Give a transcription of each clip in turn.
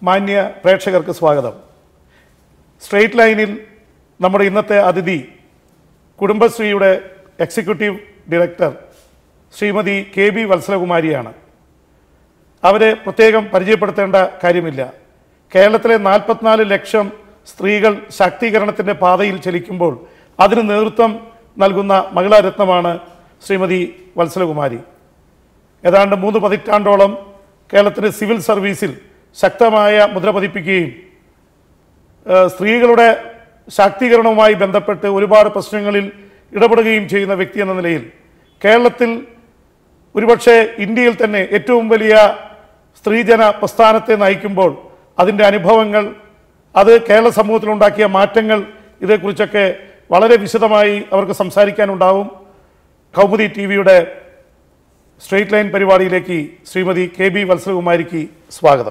മാന്യ പ്രേക്ഷകർക്ക് സ്വാഗതം സ്ട്രെയിറ്റ് ലൈനിൽ നമ്മുടെ ഇന്നത്തെ അതിഥി കുടുംബശ്രീയുടെ executive director Shrimati K B വത്സലകുമാരിയാണ് അവരെ പ്രത്യേകം പരിചയപ്പെടുത്തേണ്ട കാര്യമില്ല കേരളത്തിലെ നാൽപ്പത്തിനാല് ലക്ഷം സ്ത്രീകൾ ശാക്തീകരണത്തിൻ്റെ പാതയിൽ ചലിക്കുമ്പോൾ അതിന് നേതൃത്വം നൽകുന്ന മഹിളാരത്നമാണ് ശ്രീമതി വത്സലകുമാരി ഏതാണ്ട് മൂന്ന് പതിറ്റാണ്ടോളം കേരളത്തിൻ്റെ സിവിൽ സർവീസിൽ ശക്തമായ മുദ്ര പതിപ്പിക്കുകയും ഏഹ് സ്ത്രീകളുടെ ശാക്തീകരണവുമായി ബന്ധപ്പെട്ട് ഒരുപാട് പ്രശ്നങ്ങളിൽ ഇടപെടുകയും ചെയ്യുന്ന വ്യക്തി എന്ന നിലയിൽ കേരളത്തിൽ ഒരുപക്ഷെ ഇന്ത്യയിൽ തന്നെ ഏറ്റവും വലിയ സ്ത്രീജന പ്രസ്ഥാനത്തെ നയിക്കുമ്പോൾ അതിൻ്റെ അനുഭവങ്ങൾ അത് കേരള സമൂഹത്തിലുണ്ടാക്കിയ മാറ്റങ്ങൾ ഇതേക്കുറിച്ചൊക്കെ വളരെ വിശദമായി അവർക്ക് സംസാരിക്കാനുണ്ടാവും കൗമുദി ടി വിയുടെ സ്ട്രെയിറ്റ് ലൈൻ പരിപാടിയിലേക്ക് ശ്രീമതി കെ ബി വത്സലകുമാരിക്ക് സ്വാഗതം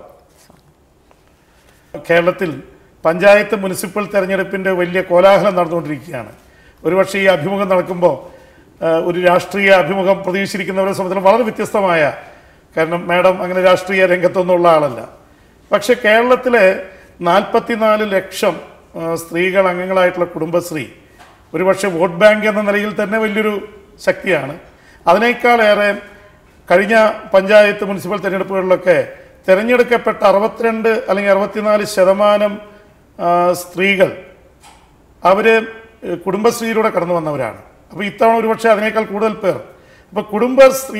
കേരളത്തിൽ പഞ്ചായത്ത് മുനിസിപ്പൽ തെരഞ്ഞെടുപ്പിൻ്റെ വലിയ കോലാഹലം നടന്നുകൊണ്ടിരിക്കുകയാണ് ഒരുപക്ഷെ ഈ അഭിമുഖം നടക്കുമ്പോൾ ആ, ഒരു രാഷ്ട്രീയ അഭിമുഖം പ്രതീക്ഷിച്ചിരിക്കുന്നവരെ സംബന്ധിച്ച് വളരെ വ്യത്യസ്തമായ കാരണം മാഡം അങ്ങനെ രാഷ്ട്രീയ രംഗത്തൊന്നുള്ള ആളല്ല പക്ഷെ കേരളത്തിലെ നാൽപ്പത്തിനാല് ലക്ഷം ആ, സ്ത്രീകൾ അംഗങ്ങളായിട്ടുള്ള കുടുംബശ്രീ ഒരുപക്ഷെ വോട്ട് ബാങ്ക് എന്ന നിലയിൽ തന്നെ വലിയൊരു ശക്തിയാണ് അതിനേക്കാളേറെ കഴിഞ്ഞ പഞ്ചായത്ത് മുനിസിപ്പൽ തെരഞ്ഞെടുപ്പുകളിലൊക്കെ തിരഞ്ഞെടുക്കപ്പെട്ട അറുപത്തിരണ്ട് അല്ലെങ്കിൽ അറുപത്തിനാല് ശതമാനം ആ, സ്ത്രീകൾ അവർ കുടുംബശ്രീയിലൂടെ കടന്നു വന്നവരാണ് അപ്പോൾ ഇത്തവണ ഒരുപക്ഷെ അതിനേക്കാൾ കൂടുതൽ പേർ അപ്പോൾ കുടുംബശ്രീ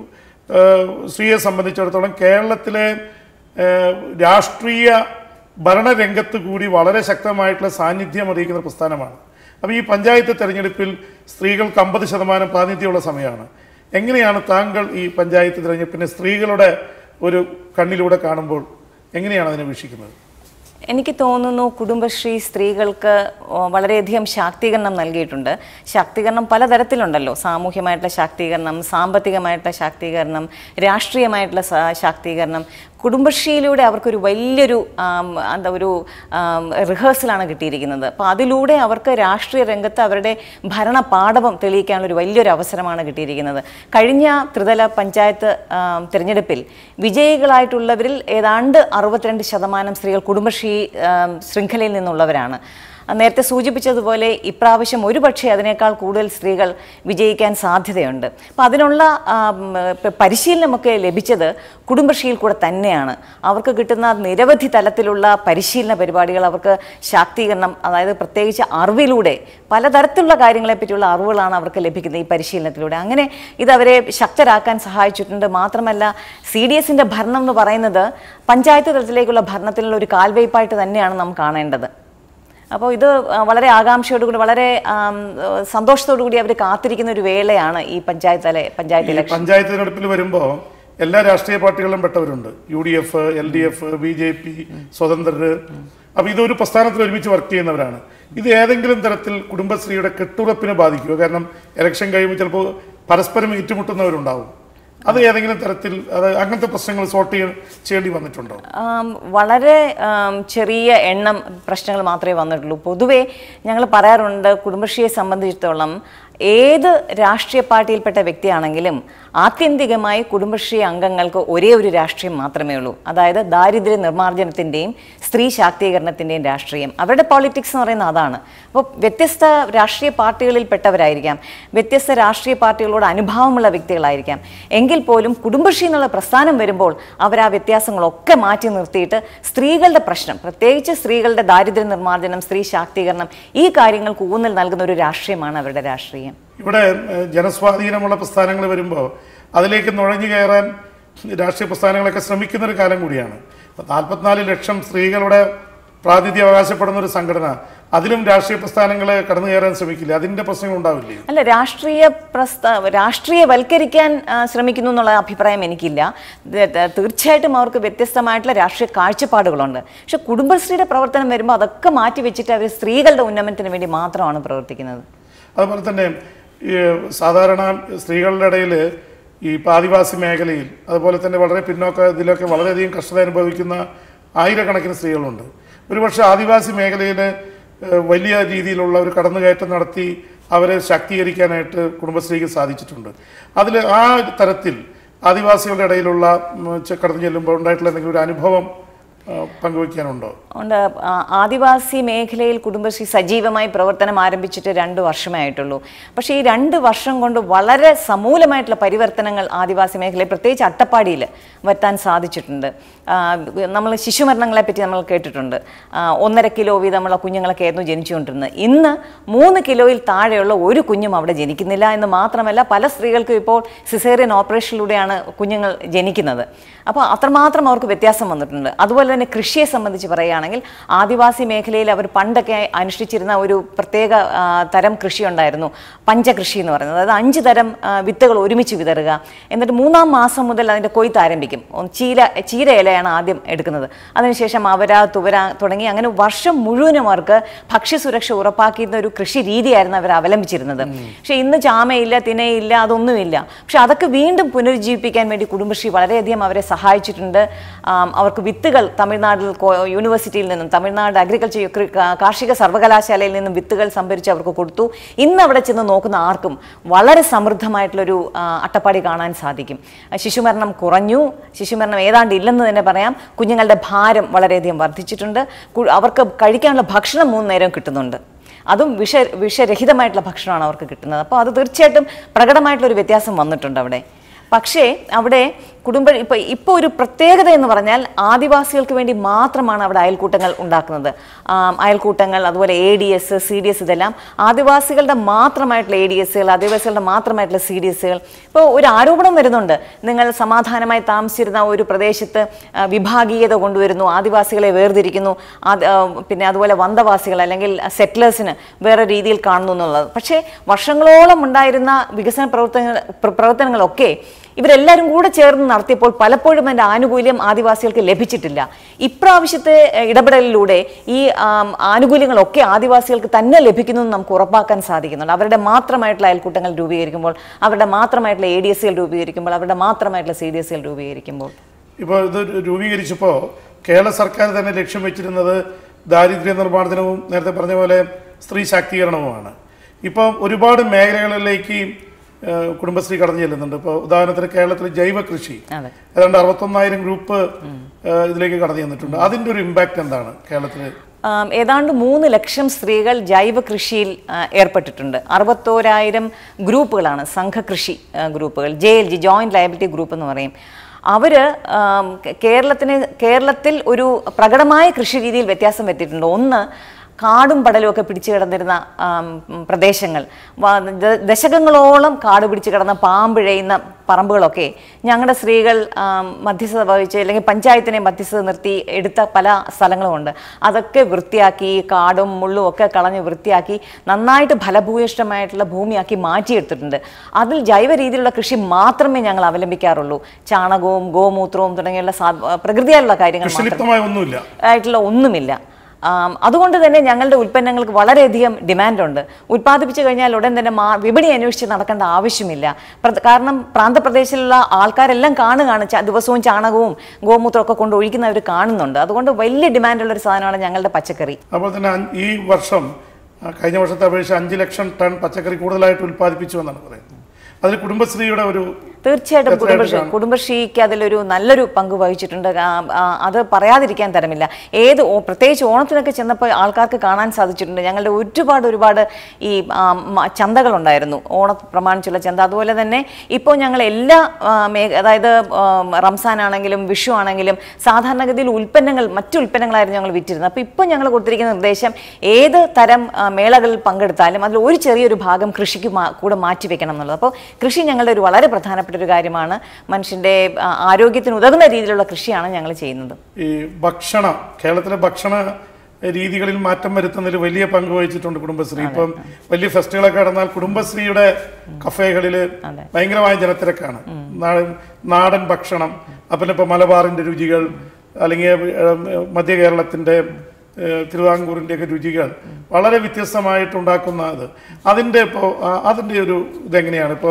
ആ, സ്ത്രീയെ സംബന്ധിച്ചിടത്തോളം കേരളത്തിലെ ആ, രാഷ്ട്രീയ ഭരണരംഗത്ത് കൂടി വളരെ ശക്തമായിട്ടുള്ള സാന്നിധ്യം അറിയിക്കുന്ന പ്രസ്ഥാനമാണ് അപ്പോൾ ഈ പഞ്ചായത്ത് തെരഞ്ഞെടുപ്പിൽ സ്ത്രീകൾക്ക് അമ്പത് ശതമാനം പ്രാതിനിധ്യമുള്ള സമയമാണ് എങ്ങനെയാണ് താങ്കൾ ഈ പഞ്ചായത്ത് തിരഞ്ഞെടുപ്പിനെ സ്ത്രീകളുടെ ഒരു കണ്ണിലൂടെ കാണുമ്പോൾ എങ്ങനെയാണ് അതിനെ വീക്ഷിക്കുന്നത് എനിക്ക് തോന്നുന്നു കുടുംബശ്രീ സ്ത്രീകൾക്ക് ഓ, വളരെയധികം ശാക്തീകരണം നൽകിയിട്ടുണ്ട് ശാക്തീകരണം പലതരത്തിലുണ്ടല്ലോ സാമൂഹ്യമായിട്ടുള്ള ശാക്തീകരണം സാമ്പത്തികമായിട്ടുള്ള ശാക്തീകരണം രാഷ്ട്രീയമായിട്ടുള്ള സാ- ശാക്തീകരണം കുടുംബശ്രീയിലൂടെ അവർക്കൊരു വലിയൊരു ആം, എന്താ ഒരു ആം, റിഹേഴ്സലാണ് കിട്ടിയിരിക്കുന്നത് അപ്പോൾ അതിലൂടെ അവർക്ക് രാഷ്ട്രീയ രംഗത്ത് അവരുടെ ഭരണ പാഠവം തെളിയിക്കാനുള്ള ഒരു വലിയൊരു അവസരമാണ് കിട്ടിയിരിക്കുന്നത് കഴിഞ്ഞ ത്രിതല പഞ്ചായത്ത് ആം, തിരഞ്ഞെടുപ്പിൽ വിജയികളായിട്ടുള്ളവരിൽ ഏതാണ്ട് അറുപത്തിരണ്ട് ശതമാനം സ്ത്രീകൾ കുടുംബശ്രീ ആം, ശൃംഖലയിൽ നിന്നുള്ളവരാണ് നേരത്തെ സൂചിപ്പിച്ചതുപോലെ ഇപ്രാവശ്യം ഒരുപക്ഷെ അതിനേക്കാൾ കൂടുതൽ സ്ത്രീകൾ വിജയിക്കാൻ സാധ്യതയുണ്ട് അപ്പം അതിനുള്ള ആം, പ- പരിശീലനമൊക്കെ ലഭിച്ചത് കുടുംബശ്രീയിൽ കൂടെ തന്നെയാണ് അവർക്ക് കിട്ടുന്ന നിരവധി തലത്തിലുള്ള പരിശീലന പരിപാടികൾ അവർക്ക് ശാക്തീകരണം അതായത് പ്രത്യേകിച്ച് അറിവിലൂടെ പലതരത്തിലുള്ള കാര്യങ്ങളെ പറ്റിയുള്ള അറിവുകളാണ് അവർക്ക് ലഭിക്കുന്നത് ഈ പരിശീലനത്തിലൂടെ അങ്ങനെ ഇത് അവരെ ശക്തരാക്കാൻ സഹായിച്ചിട്ടുണ്ട് മാത്രമല്ല സി ഡി എസിൻ്റെ ഭരണം എന്ന് പറയുന്നത് പഞ്ചായത്ത് തലത്തിലേക്കുള്ള ഭരണത്തിലുള്ള ഒരു കാൽവയ്പായിട്ട് തന്നെയാണ് നാം കാണേണ്ടത് അപ്പോൾ ഇത് ആ, വളരെ ആകാംക്ഷയോടുകൂടി വളരെ ആം, സന്തോഷത്തോടു കൂടി അവർ കാത്തിരിക്കുന്ന ഒരു വേളയാണ് ഈ പഞ്ചായത്ത് തല പഞ്ചായത്ത് ഈ ഇലക്ഷൻ പഞ്ചായത്ത് തിരഞ്ഞെടുപ്പിൽ വരുമ്പോൾ എല്ലാ രാഷ്ട്രീയ പാർട്ടികളിലും പെട്ടവരുണ്ട് U D F L D F B J P സ്വതന്ത്രര് അപ്പൊ ഇതൊരു പ്രസ്ഥാനത്തിൽ ഒരുമിച്ച് വർക്ക് ചെയ്യുന്നവരാണ് ഇത് ഏതെങ്കിലും തരത്തിൽ കുടുംബശ്രീയുടെ കെട്ടുറപ്പിനെ ബാധിക്കുമോ കാരണം ഇലക്ഷൻ കഴിയുമ്പോൾ ചിലപ്പോൾ പരസ്പരം ഏറ്റുമുട്ടുന്നവരുണ്ടാവും അത് ഏതെങ്കിലും തരത്തിൽ അത് അങ്ങനത്തെ പ്രശ്നങ്ങൾ സോർട്ട് ചെയ്യേണ്ടി വന്നിട്ടുണ്ടോ ആം, വളരെ ആം, ചെറിയ എണ്ണം പ്രശ്നങ്ങൾ മാത്രമേ വന്നിട്ടുള്ളൂ പൊതുവേ ഞങ്ങൾ പറയാറുണ്ട് കുടുംബശ്രീയെ സംബന്ധിച്ചിടത്തോളം ഏത് രാഷ്ട്രീയ പാർട്ടിയിൽപ്പെട്ട വ്യക്തിയാണെങ്കിലും ആത്യന്തികമായി കുടുംബശ്രീ അംഗങ്ങൾക്ക് ഒരേ ഒരു രാഷ്ട്രീയം മാത്രമേ ഉള്ളൂ അതായത് ദാരിദ്ര്യ നിർമ്മാർജ്ജനത്തിൻ്റെയും സ്ത്രീ ശാക്തീകരണത്തിൻ്റെയും രാഷ്ട്രീയം അവരുടെ പോളിറ്റിക്സ് എന്ന് പറയുന്നത് അതാണ് അപ്പോൾ വ്യത്യസ്ത രാഷ്ട്രീയ പാർട്ടികളിൽപ്പെട്ടവരായിരിക്കാം വ്യത്യസ്ത രാഷ്ട്രീയ പാർട്ടികളോട് അനുഭാവമുള്ള വ്യക്തികളായിരിക്കാം എങ്കിൽ പോലും കുടുംബശ്രീ എന്നുള്ള പ്രസ്ഥാനം വരുമ്പോൾ അവർ ആ വ്യത്യാസങ്ങളൊക്കെ മാറ്റി നിർത്തിയിട്ട് സ്ത്രീകളുടെ പ്രശ്നം പ്രത്യേകിച്ച് സ്ത്രീകളുടെ ദാരിദ്ര്യ നിർമ്മാർജ്ജനം സ്ത്രീ ശാക്തീകരണം ഈ കാര്യങ്ങൾക്ക് ഊന്നൽ നൽകുന്ന ഒരു രാഷ്ട്രീയമാണ് അവരുടെ രാഷ്ട്രീയം ഇവിടെ ഏഹ്, ജനസ്വാധീനമുള്ള പ്രസ്ഥാനങ്ങൾ വരുമ്പോൾ അതിലേക്ക് നുഴഞ്ഞു കയറാൻ രാഷ്ട്രീയ പ്രസ്ഥാനങ്ങളൊക്കെ ശ്രമിക്കുന്ന ഒരു കാലം കൂടിയാണ് നാൽപ്പത്തിനാല് ലക്ഷം സ്ത്രീകളുടെ പ്രാതിനിധ്യം അവകാശപ്പെടുന്ന ഒരു സംഘടന അതിലും രാഷ്ട്രീയ പ്രസ്ഥാനങ്ങളെ കടന്നു കയറാൻ ശ്രമിക്കില്ല അതിന്റെ പ്രശ്നങ്ങൾ ഉണ്ടാവില്ലേ അല്ല രാഷ്ട്രീയ പ്രസ്ത രാഷ്ട്രീയവൽക്കരിക്കാൻ ആ, ശ്രമിക്കുന്നു എന്നുള്ള അഭിപ്രായം എനിക്കില്ല ഇത് ത- തീർച്ചയായിട്ടും അവർക്ക് വ്യത്യസ്തമായിട്ടുള്ള രാഷ്ട്രീയ കാഴ്ചപ്പാടുകളുണ്ട് പക്ഷെ കുടുംബശ്രീയുടെ പ്രവർത്തനം വരുമ്പോൾ അതൊക്കെ മാറ്റി വെച്ചിട്ട് അവർ സ്ത്രീകളുടെ ഉന്നമനത്തിന് വേണ്ടി മാത്രമാണ് പ്രവർത്തിക്കുന്നത് അതുപോലെ തന്നെ ഈ സാധാരണ സ്ത്രീകളുടെ ഇടയിൽ ഈ ഇപ്പം ആദിവാസി മേഖലയിൽ അതുപോലെ തന്നെ വളരെ പിന്നോക്ക ഇതിലൊക്കെ വളരെയധികം കഷ്ടത അനുഭവിക്കുന്ന ആയിരക്കണക്കിന് സ്ത്രീകളുണ്ട് ഒരുപക്ഷെ ആദിവാസി മേഖലയിൽ ഏഹ്, വലിയ രീതിയിലുള്ള ഒരു കടന്നുകയറ്റം നടത്തി അവരെ ശാക്തീകരിക്കാനായിട്ട് കുടുംബശ്രീക്ക് സാധിച്ചിട്ടുണ്ട് അതിൽ ആ തരത്തിൽ ആദിവാസികളുടെ ഇടയിലുള്ള ഉം, ചെ- കടന്നു ചെല്ലുമ്പോൾ ഉണ്ടായിട്ടുള്ള എന്തെങ്കിലും ഒരു അനുഭവം ആ, പങ്കുവയ്ക്കാനുണ്ടോ ഉണ്ട് ആ, ആദിവാസി മേഖലയിൽ കുടുംബശ്രീ സജീവമായി പ്രവർത്തനം ആരംഭിച്ചിട്ട് രണ്ട് വർഷമേ ആയിട്ടുള്ളൂ പക്ഷേ ഈ രണ്ട് വർഷം കൊണ്ട് വളരെ സമൂലമായിട്ടുള്ള പരിവർത്തനങ്ങൾ ആദിവാസി മേഖലയിൽ പ്രത്യേകിച്ച് അട്ടപ്പാടിയിൽ വരുത്താൻ സാധിച്ചിട്ടുണ്ട് നമ്മൾ ശിശുമരണങ്ങളെ പറ്റി നമ്മൾ കേട്ടിട്ടുണ്ട് ആ, ഒന്നര കിലോ വീതമുള്ള കുഞ്ഞുങ്ങളൊക്കെ ആയിരുന്നു ജനിച്ചുകൊണ്ടിരുന്നത് ഇന്ന് മൂന്ന് കിലോയിൽ താഴെയുള്ള ഒരു കുഞ്ഞും അവിടെ ജനിക്കുന്നില്ല എന്ന് മാത്രമല്ല പല സ്ത്രീകൾക്കും ഇപ്പോൾ സിസേറിയൻ ഓപ്പറേഷനിലൂടെയാണ് കുഞ്ഞുങ്ങൾ ജനിക്കുന്നത് അപ്പോൾ അത്രമാത്രം അവർക്ക് വ്യത്യാസം വന്നിട്ടുണ്ട് അതുപോലെ തന്നെ കൃഷിയെ സംബന്ധിച്ച് പറയുകയാണെങ്കിൽ ആദിവാസി മേഖലയിൽ അവർ പണ്ടൊക്കെ അനുഷ്ഠിച്ചിരുന്ന ഒരു പ്രത്യേക ആ, തരം കൃഷി ഉണ്ടായിരുന്നു പഞ്ചകൃഷി എന്ന് പറയുന്നത് അതായത് അഞ്ച് തരം ആ, വിത്തുകൾ ഒരുമിച്ച് വിതറുക എന്നിട്ട് മൂന്നാം മാസം മുതൽ അതിൻ്റെ കൊയ്ത്ത് ആരംഭിക്കും ഒന്ന് ചീര ചീര ഇലയാണ് ആദ്യം എടുക്കുന്നത് അതിനുശേഷം അവര തുവര തുടങ്ങി അങ്ങനെ വർഷം മുഴുവനും അവർക്ക് ഭക്ഷ്യസുരക്ഷ ഉറപ്പാക്കുന്ന ഒരു കൃഷി രീതിയായിരുന്നു അവർ അവലംബിച്ചിരുന്നത് പക്ഷേ ഇന്ന് ചാമയില്ല തിനയില്ല അതൊന്നുമില്ല പക്ഷെ അതൊക്കെ വീണ്ടും പുനരുജ്ജീവിപ്പിക്കാൻ വേണ്ടി കുടുംബശ്രീ വളരെയധികം അവരെ സഹായിച്ചിട്ടുണ്ട് ആം, അവർക്ക് വിത്തുകൾ തമിഴ്നാട്ടിൽ കോ- യൂണിവേഴ്സിറ്റിയിൽ നിന്നും തമിഴ്നാട് അഗ്രികൾച്ചർ കൃ- കാ- കാർഷിക സർവകലാശാലയിൽ നിന്നും വിത്തുകൾ സംഭരിച്ച് അവർക്ക് കൊടുത്തു ഇന്ന് അവിടെ ചെന്ന് നോക്കുന്ന ആർക്കും വളരെ സമൃദ്ധമായിട്ടുള്ളൊരു ആ, അട്ടപ്പാടി കാണാൻ സാധിക്കും ആ, ശിശുമരണം കുറഞ്ഞു ശിശുമരണം ഏതാണ്ട് ഇല്ലെന്ന് തന്നെ പറയാം കുഞ്ഞുങ്ങളുടെ ഭാരം വളരെയധികം വർദ്ധിച്ചിട്ടുണ്ട് കു- അവർക്ക് കഴിക്കാനുള്ള ഭക്ഷണം മൂന്ന് നേരം കിട്ടുന്നുണ്ട് അതും വിഷ വിഷരഹിതമായിട്ടുള്ള ഭക്ഷണമാണ് അവർക്ക് കിട്ടുന്നത് അപ്പോൾ അത് തീർച്ചയായിട്ടും പ്രകടമായിട്ടുള്ളൊരു വ്യത്യാസം വന്നിട്ടുണ്ട് അവിടെ പക്ഷേ അവിടെ കുടുംബ ഇപ്പോൾ ഇപ്പോൾ ഒരു പ്രത്യേകത എന്ന് പറഞ്ഞാൽ ആദിവാസികൾക്ക് വേണ്ടി മാത്രമാണ് അവിടെ അയൽക്കൂട്ടങ്ങൾ ഉണ്ടാക്കുന്നത് ആം, അയൽക്കൂട്ടങ്ങൾ അതുപോലെ A D S C D S ഇതെല്ലാം ആദിവാസികളുടെ മാത്രമായിട്ടുള്ള എ ഡി എസുകൾ ആദിവാസികളുടെ മാത്രമായിട്ടുള്ള സി ഡി എസുകൾ ഇപ്പോൾ ഒരു ആരോപണം വരുന്നുണ്ട് നിങ്ങൾ സമാധാനമായി താമസിച്ചിരുന്ന ഒരു പ്രദേശത്ത് ആ, വിഭാഗീയത കൊണ്ടുവരുന്നു ആദിവാസികളെ വേർതിരിക്കുന്നു ആദ്- ആ, പിന്നെ അതുപോലെ വന്തവാസികൾ അല്ലെങ്കിൽ സെറ്റിലേഴ്സിന് വേറെ രീതിയിൽ കാണുന്നു എന്നുള്ളത് പക്ഷേ വർഷങ്ങളോളം ഉണ്ടായിരുന്ന വികസന പ്രവർത്തനങ്ങൾ പ്ര- പ്രവർത്തനങ്ങളൊക്കെ ഇവരെല്ലാവരും കൂടെ ചേർന്ന് നടത്തിയപ്പോൾ പലപ്പോഴും അതിൻ്റെ ആനുകൂല്യം ആദിവാസികൾക്ക് ലഭിച്ചിട്ടില്ല ഇപ്രാവശ്യത്തെ ഏഹ്, ഇടപെടലിലൂടെ ഈ ആം, ആനുകൂല്യങ്ങളൊക്കെ ആദിവാസികൾക്ക് തന്നെ ലഭിക്കുന്നു എന്ന് നമുക്ക് ഉറപ്പാക്കാൻ സാധിക്കുന്നുണ്ട് അവരുടെ മാത്രമായിട്ടുള്ള അയൽക്കൂട്ടങ്ങൾ രൂപീകരിക്കുമ്പോൾ അവരുടെ മാത്രമായിട്ടുള്ള എ ഡി എസ് സികൾ രൂപീകരിക്കുമ്പോൾ അവരുടെ മാത്രമായിട്ടുള്ള സി ഡി എസ് സികൾ രൂപീകരിക്കുമ്പോൾ ഇപ്പോൾ ഇത് രൂപീകരിച്ചപ്പോൾ കേരള സർക്കാർ തന്നെ ലക്ഷ്യം വെച്ചിരുന്നത് ദാരിദ്ര്യ നിർമ്മാർജ്ജനവും നേരത്തെ പറഞ്ഞ പോലെ സ്ത്രീ ശാക്തീകരണവുമാണ് ഇപ്പോൾ ഒരുപാട് മേഖലകളിലേക്ക് ഏഹ്, കുടുംബശ്രീ കടന്നു ചെല്ലുന്നുണ്ട് ഇപ്പോൾ ഉദാഹരണത്തിന് കേരളത്തിൽ ജൈവ കൃഷി അതെ ഏതാണ്ട് അറുപത്തൊന്നായിരം ഗ്രൂപ്പ് ഏഹ്, ഇതിലേക്ക് കടന്നു ചെന്നിട്ടുണ്ട് അതിൻ്റെ ഒരു ഇമ്പാക്റ്റ് എന്താണ് കേരളത്തിൽ ആം, ഏതാണ്ട് മൂന്ന് ലക്ഷം സ്ത്രീകൾ ജൈവ കൃഷിയിൽ ആ, ഏർപ്പെട്ടിട്ടുണ്ട് അറുപത്തോരായിരം ഗ്രൂപ്പുകളാണ് സംഘകൃഷി ആ, ഗ്രൂപ്പുകൾ J L G joint liability group എന്ന് പറയും അവർ കേരളത്തിന് കേരളത്തിൽ ഒരു പ്രകടമായ കൃഷി രീതിയിൽ വ്യത്യാസം വരുത്തിയിട്ടുണ്ട് ഒന്ന് കാടും പടലും ഒക്കെ പിടിച്ചു കിടന്നിരുന്ന ആം, ഉം, പ്രദേശങ്ങൾ വ- ദ- ദശകങ്ങളോളം കാട് പിടിച്ചു കിടന്ന പാമ്പിഴയുന്ന പറമ്പുകളൊക്കെ ഞങ്ങളുടെ സ്ത്രീകൾ ആം, മധ്യസ്ഥത വഹിച്ച് അല്ലെങ്കിൽ പഞ്ചായത്തിനെ മധ്യസ്ഥത നിർത്തി എടുത്ത പല സ്ഥലങ്ങളുമുണ്ട് അതൊക്കെ വൃത്തിയാക്കി കാടും മുള്ളും ഒക്കെ കളഞ്ഞ് വൃത്തിയാക്കി നന്നായിട്ട് ഫലഭൂയിഷ്ടമായിട്ടുള്ള ഭൂമിയാക്കി മാറ്റിയെടുത്തിട്ടുണ്ട് അതിൽ ജൈവ രീതിയിലുള്ള കൃഷി മാത്രമേ ഞങ്ങൾ അവലംബിക്കാറുള്ളൂ ചാണകവും ഗോമൂത്രവും തുടങ്ങിയുള്ള സാ- പ്രകൃതിയാലുള്ള കാര്യങ്ങൾ മാത്രം കൃഷിലിപ്തമായ ഒന്നുമില്ല ആയിട്ടുള്ള ഒന്നുമില്ല ആം, അതുകൊണ്ട് തന്നെ ഞങ്ങളുടെ ഉൽപ്പന്നങ്ങൾക്ക് വളരെയധികം ഡിമാൻഡുണ്ട് ഉൽപ്പാദിപ്പിച്ചു കഴിഞ്ഞാൽ ഉടൻ തന്നെ മാ വിപണി അന്വേഷിച്ച് നടക്കേണ്ട ആവശ്യമില്ല പ്ര- കാരണം പ്രാന്തപ്രദേശത്തിലുള്ള ആൾക്കാരെല്ലാം കാണുകയാണ് ച- ദിവസവും ചാണകവും ഗോമൂത്രവും ഒക്കെ കൊണ്ട് ഒഴിക്കുന്നവർ കാണുന്നുണ്ട് അതുകൊണ്ട് വലിയ ഡിമാൻഡുള്ള ഒരു സാധനമാണ് ഞങ്ങളുടെ പച്ചക്കറി അതുപോലെ തന്നെ അഞ്ച്- ഈ വർഷം ആ, കഴിഞ്ഞ വർഷത്തെ അപേക്ഷിച്ച് അഞ്ച് ലക്ഷം ടൺ പച്ചക്കറി കൂടുതലായിട്ട് ഉൽപ്പാദിപ്പിച്ചു എന്നാണ് പറയുന്നത് അതിൽ കുടുംബശ്രീയുടെ ഒരു തീർച്ചയായിട്ടും എത്രയായിട്ട് കുടുംബശ്രീ കാണും? കുടുംബശ്രീക്ക് അതിലൊരു നല്ലൊരു പങ്ക് വഹിച്ചിട്ടുണ്ട് ആ, ആ, അത് പറയാതിരിക്കാൻ തരമില്ല ഏത് ഓ- പ്രത്യേകിച്ച് ഓണത്തിനൊക്കെ ചെന്നപ്പോൾ ആൾക്കാർക്ക് കാണാൻ സാധിച്ചിട്ടുണ്ട് ഞങ്ങളുടെ ഒരുപാട് ഒരുപാട് ഈ ആ, മ- ചന്തകളുണ്ടായിരുന്നു ഓണ പ്രമാണിച്ചുള്ള ചന്ത അതുപോലെ തന്നെ ഇപ്പോൾ ഞങ്ങൾ എല്ലാ ആ, മേ അതായത് ആ, റംസാൻ ആണെങ്കിലും വിഷു ആണെങ്കിലും സാധാരണഗതിയിൽ ഉൽപ്പന്നങ്ങൾ മറ്റു ഉൽപ്പന്നങ്ങളായിരുന്നു ഞങ്ങൾ വിറ്റിരുന്നത് അപ്പോൾ ഇപ്പോൾ ഞങ്ങൾ കൊടുത്തിരിക്കുന്ന നിർദ്ദേശം ഏത് തരം ആ, മേളകളിൽ പങ്കെടുത്താലും അതിൽ ഒരു ചെറിയൊരു ഭാഗം കൃഷിക്ക് മാ- കൂടെ മാറ്റി വെക്കണം എന്നുള്ളത് അപ്പോൾ കൃഷി ഞങ്ങളുടെ ഒരു വളരെ പ്രധാനപ്പെട്ട ഒരു കാര്യമാണ് മനുഷ്യൻ്റെ ആ, ആരോഗ്യത്തിന് ഉതകുന്ന രീതിയിലുള്ള കൃഷിയാണ് ഞങ്ങൾ ചെയ്യുന്നത് ഈ ഭക്ഷണ കേരളത്തിലെ ഭക്ഷണ രീതികളിൽ മാറ്റം വരുത്തുന്നതിൽ വലിയ പങ്ക് വഹിച്ചിട്ടുണ്ട് കുടുംബശ്രീ ഇപ്പം വലിയ ഫെസ്റ്റുകളൊക്കെ നടന്നാൽ കുടുംബശ്രീയുടെ കഫേകളിൽ ഭയങ്കരമായ ജനത്തിരക്കാണ് നാടൻ- നാടൻ ഭക്ഷണം അപ്പം ഇപ്പം മലബാറിന്റെ രുചികൾ അല്ലെങ്കിൽ ഏഹ്, മധ്യ കേരളത്തിന്റെ ഏഹ്, തിരുവിതാംകൂറിന്റെ ഒക്കെ രുചികൾ വളരെ വ്യത്യസ്തമായിട്ട് ഉണ്ടാക്കുന്ന അത് അതിന്റെ ഇപ്പോൾ അതിന്റെ ഒരു ഇതെങ്ങനെയാണ് ഇപ്പോൾ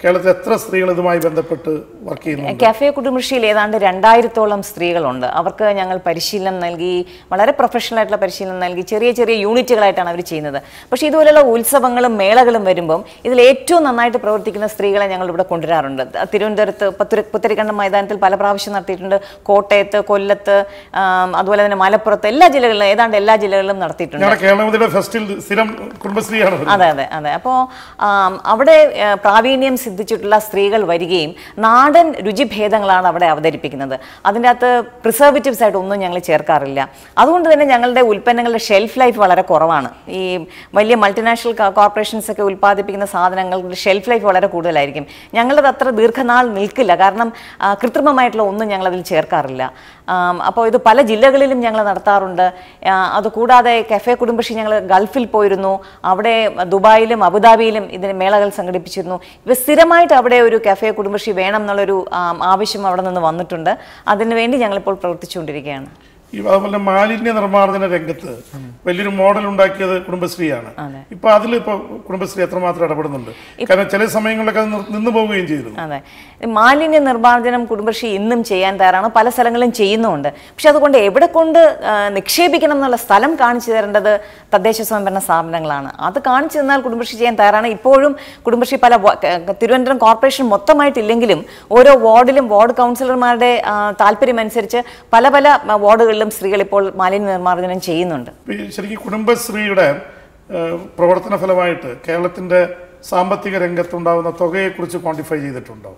കേരളത്തിൽ എത്ര സ്ത്രീകൾ ഇതുമായി ബന്ധപ്പെട്ട് വർക്ക് ചെയ്യുന്നു കാഫേ കുടുംബശ്രീയിൽ ഏതാണ്ട് രണ്ടായിരത്തോളം സ്ത്രീകളുണ്ട് അവർക്ക് ഞങ്ങൾ പരിശീലനം നൽകി വളരെ പ്രൊഫഷണൽ ആയിട്ടുള്ള പരിശീലനം നൽകി ചെറിയ ചെറിയ യൂണിറ്റുകളായിട്ടാണ് അവർ ചെയ്യുന്നത് പക്ഷേ ഇതുപോലെയുള്ള ഉത്സവങ്ങളും മേളകളും വരുമ്പം ഇതിൽ ഏറ്റവും നന്നായിട്ട് പ്രവർത്തിക്കുന്ന സ്ത്രീകളെ ഞങ്ങൾ ഇവിടെ കൊണ്ടുവരാറുണ്ട് തിരുവനന്തപുരത്ത് പത്തുര പുത്തരിക്കണ്ടം മൈതാനത്തിൽ പല പ്രാവശ്യം നടത്തിയിട്ടുണ്ട് കോട്ടയത്ത് കൊല്ലത്ത് ആം, അതുപോലെ തന്നെ മലപ്പുറത്ത് എല്ലാ ജില്ലകളിലും ഏതാണ്ട് എല്ലാ ജില്ലകളിലും നടത്തിയിട്ടുണ്ട് ഞങ്ങളുടെ കേരളമതിയുടെ ഫെസ്റ്റിൽ സ്ഥിരം കുടുംബശ്രീയാണ് വരുന്നത്. അതെ അതെ അതെ അപ്പോൾ അവിടെ ആ, പ്രാവീണ്യം സിദ്ധിച്ചിട്ടുള്ള സ്ത്രീകൾ വരികയും നാടൻ രുചിഭേദങ്ങളാണ് അവിടെ അവതരിപ്പിക്കുന്നത് അതിൻ്റെ അകത്ത് പ്രിസർവേറ്റീവ്സ് ആയിട്ട് ഒന്നും ഞങ്ങൾ ചേർക്കാറില്ല അതുകൊണ്ട് തന്നെ ഞങ്ങളുടെ ഉൽപ്പന്നങ്ങളുടെ ഷെൽഫ് ലൈഫ് വളരെ കുറവാണ് ഈ വലിയ മൾട്ടിനാഷണൽ കോർപ്പറേഷൻസ് ഒക്കെ ഉൽപ്പാദിപ്പിക്കുന്ന സാധനങ്ങളുടെ ഷെൽഫ് ലൈഫ് വളരെ കൂടുതലായിരിക്കും ഞങ്ങളത് അത്ര ദീർഘനാൾ നിൽക്കില്ല കാരണം ആ, കൃത്രിമമായിട്ടുള്ള ഒന്നും ഞങ്ങളതിൽ ചേർക്കാറില്ല ആം, അപ്പോൾ ഇത് പല ജില്ലകളിലും ഞങ്ങൾ നടത്താറുണ്ട് ആ, അതുകൂടാതെ കഫേ കുടുംബശ്രീ ഞങ്ങൾ ഗൾഫിൽ പോയിരുന്നു അവിടെ ദുബായിലും അബുദാബിയിലും ഇതിന് മേളകൾ സംഘടിപ്പിച്ചിരുന്നു ഇവ സ്ഥിരമായിട്ട് അവിടെ ഒരു കഫേ കുടുംബശ്രീ വേണം എന്നുള്ളൊരു ആം, ആവശ്യം അവിടെ നിന്ന് വന്നിട്ടുണ്ട് അതിനുവേണ്ടി ഞങ്ങളിപ്പോൾ പ്രവർത്തിച്ചുകൊണ്ടിരിക്കുകയാണ് ഈ അതുപോലെ മാലിന്യ നിർമ്മാർജ്ജന രംഗത്ത് വലിയൊരു മോഡൽ ഉണ്ടാക്കിയത് കുടുംബശ്രീയാണ് ഇപ്പൊ അതിൽ ഇപ്പൊ കുടുംബശ്രീ എത്രമാത്രം ഇടപെടുന്നുണ്ട് കാരണം ചില സമയങ്ങളിലൊക്കെ അത് നിർ- നിന്ന് പോവുകയും ചെയ്തിരുന്നു അതെ ഈ മാലിന്യ നിർമ്മാർജ്ജനം കുടുംബശ്രീ ഇന്നും ചെയ്യാൻ തയ്യാറാണ് പല സ്ഥലങ്ങളിലും ചെയ്യുന്നുമുണ്ട് പക്ഷെ അതുകൊണ്ട് എവിടെ കൊണ്ട് ആ, നിക്ഷേപിക്കണം എന്നുള്ള സ്ഥലം കാണിച്ചു തരേണ്ടത് തദ്ദേശ സ്വയംഭരണ സ്ഥാപനങ്ങളാണ് അത് കാണിച്ചു തന്നാൽ കുടുംബശ്രീ ചെയ്യാൻ തയ്യാറാണ് ഇപ്പോഴും കുടുംബശ്രീ പല വ- ക- തിരുവനന്തപുരം കോർപ്പറേഷൻ മൊത്തമായിട്ടില്ലെങ്കിലും ഓരോ വാർഡിലും വാർഡ് കൗൺസിലർമാരുടെ ആ, താല്പര്യമനുസരിച്ച് പല പല ആ, വാർഡുകളിലും സ്ത്രീകൾ ഇപ്പോൾ മാലിന്യ നിർമ്മാർജ്ജനം ചെയ്യുന്നുണ്ട് ഇപ്പൊ ഈ ശരിക്കും കുടുംബശ്രീയുടെ ഏഹ്, പ്രവർത്തന ഫലമായിട്ട് കേരളത്തിന്റെ സാമ്പത്തിക രംഗത്തുണ്ടാകുന്ന തുകയെക്കുറിച്ച് ക്വാണ്ടിഫൈ ചെയ്തിട്ടുണ്ടോ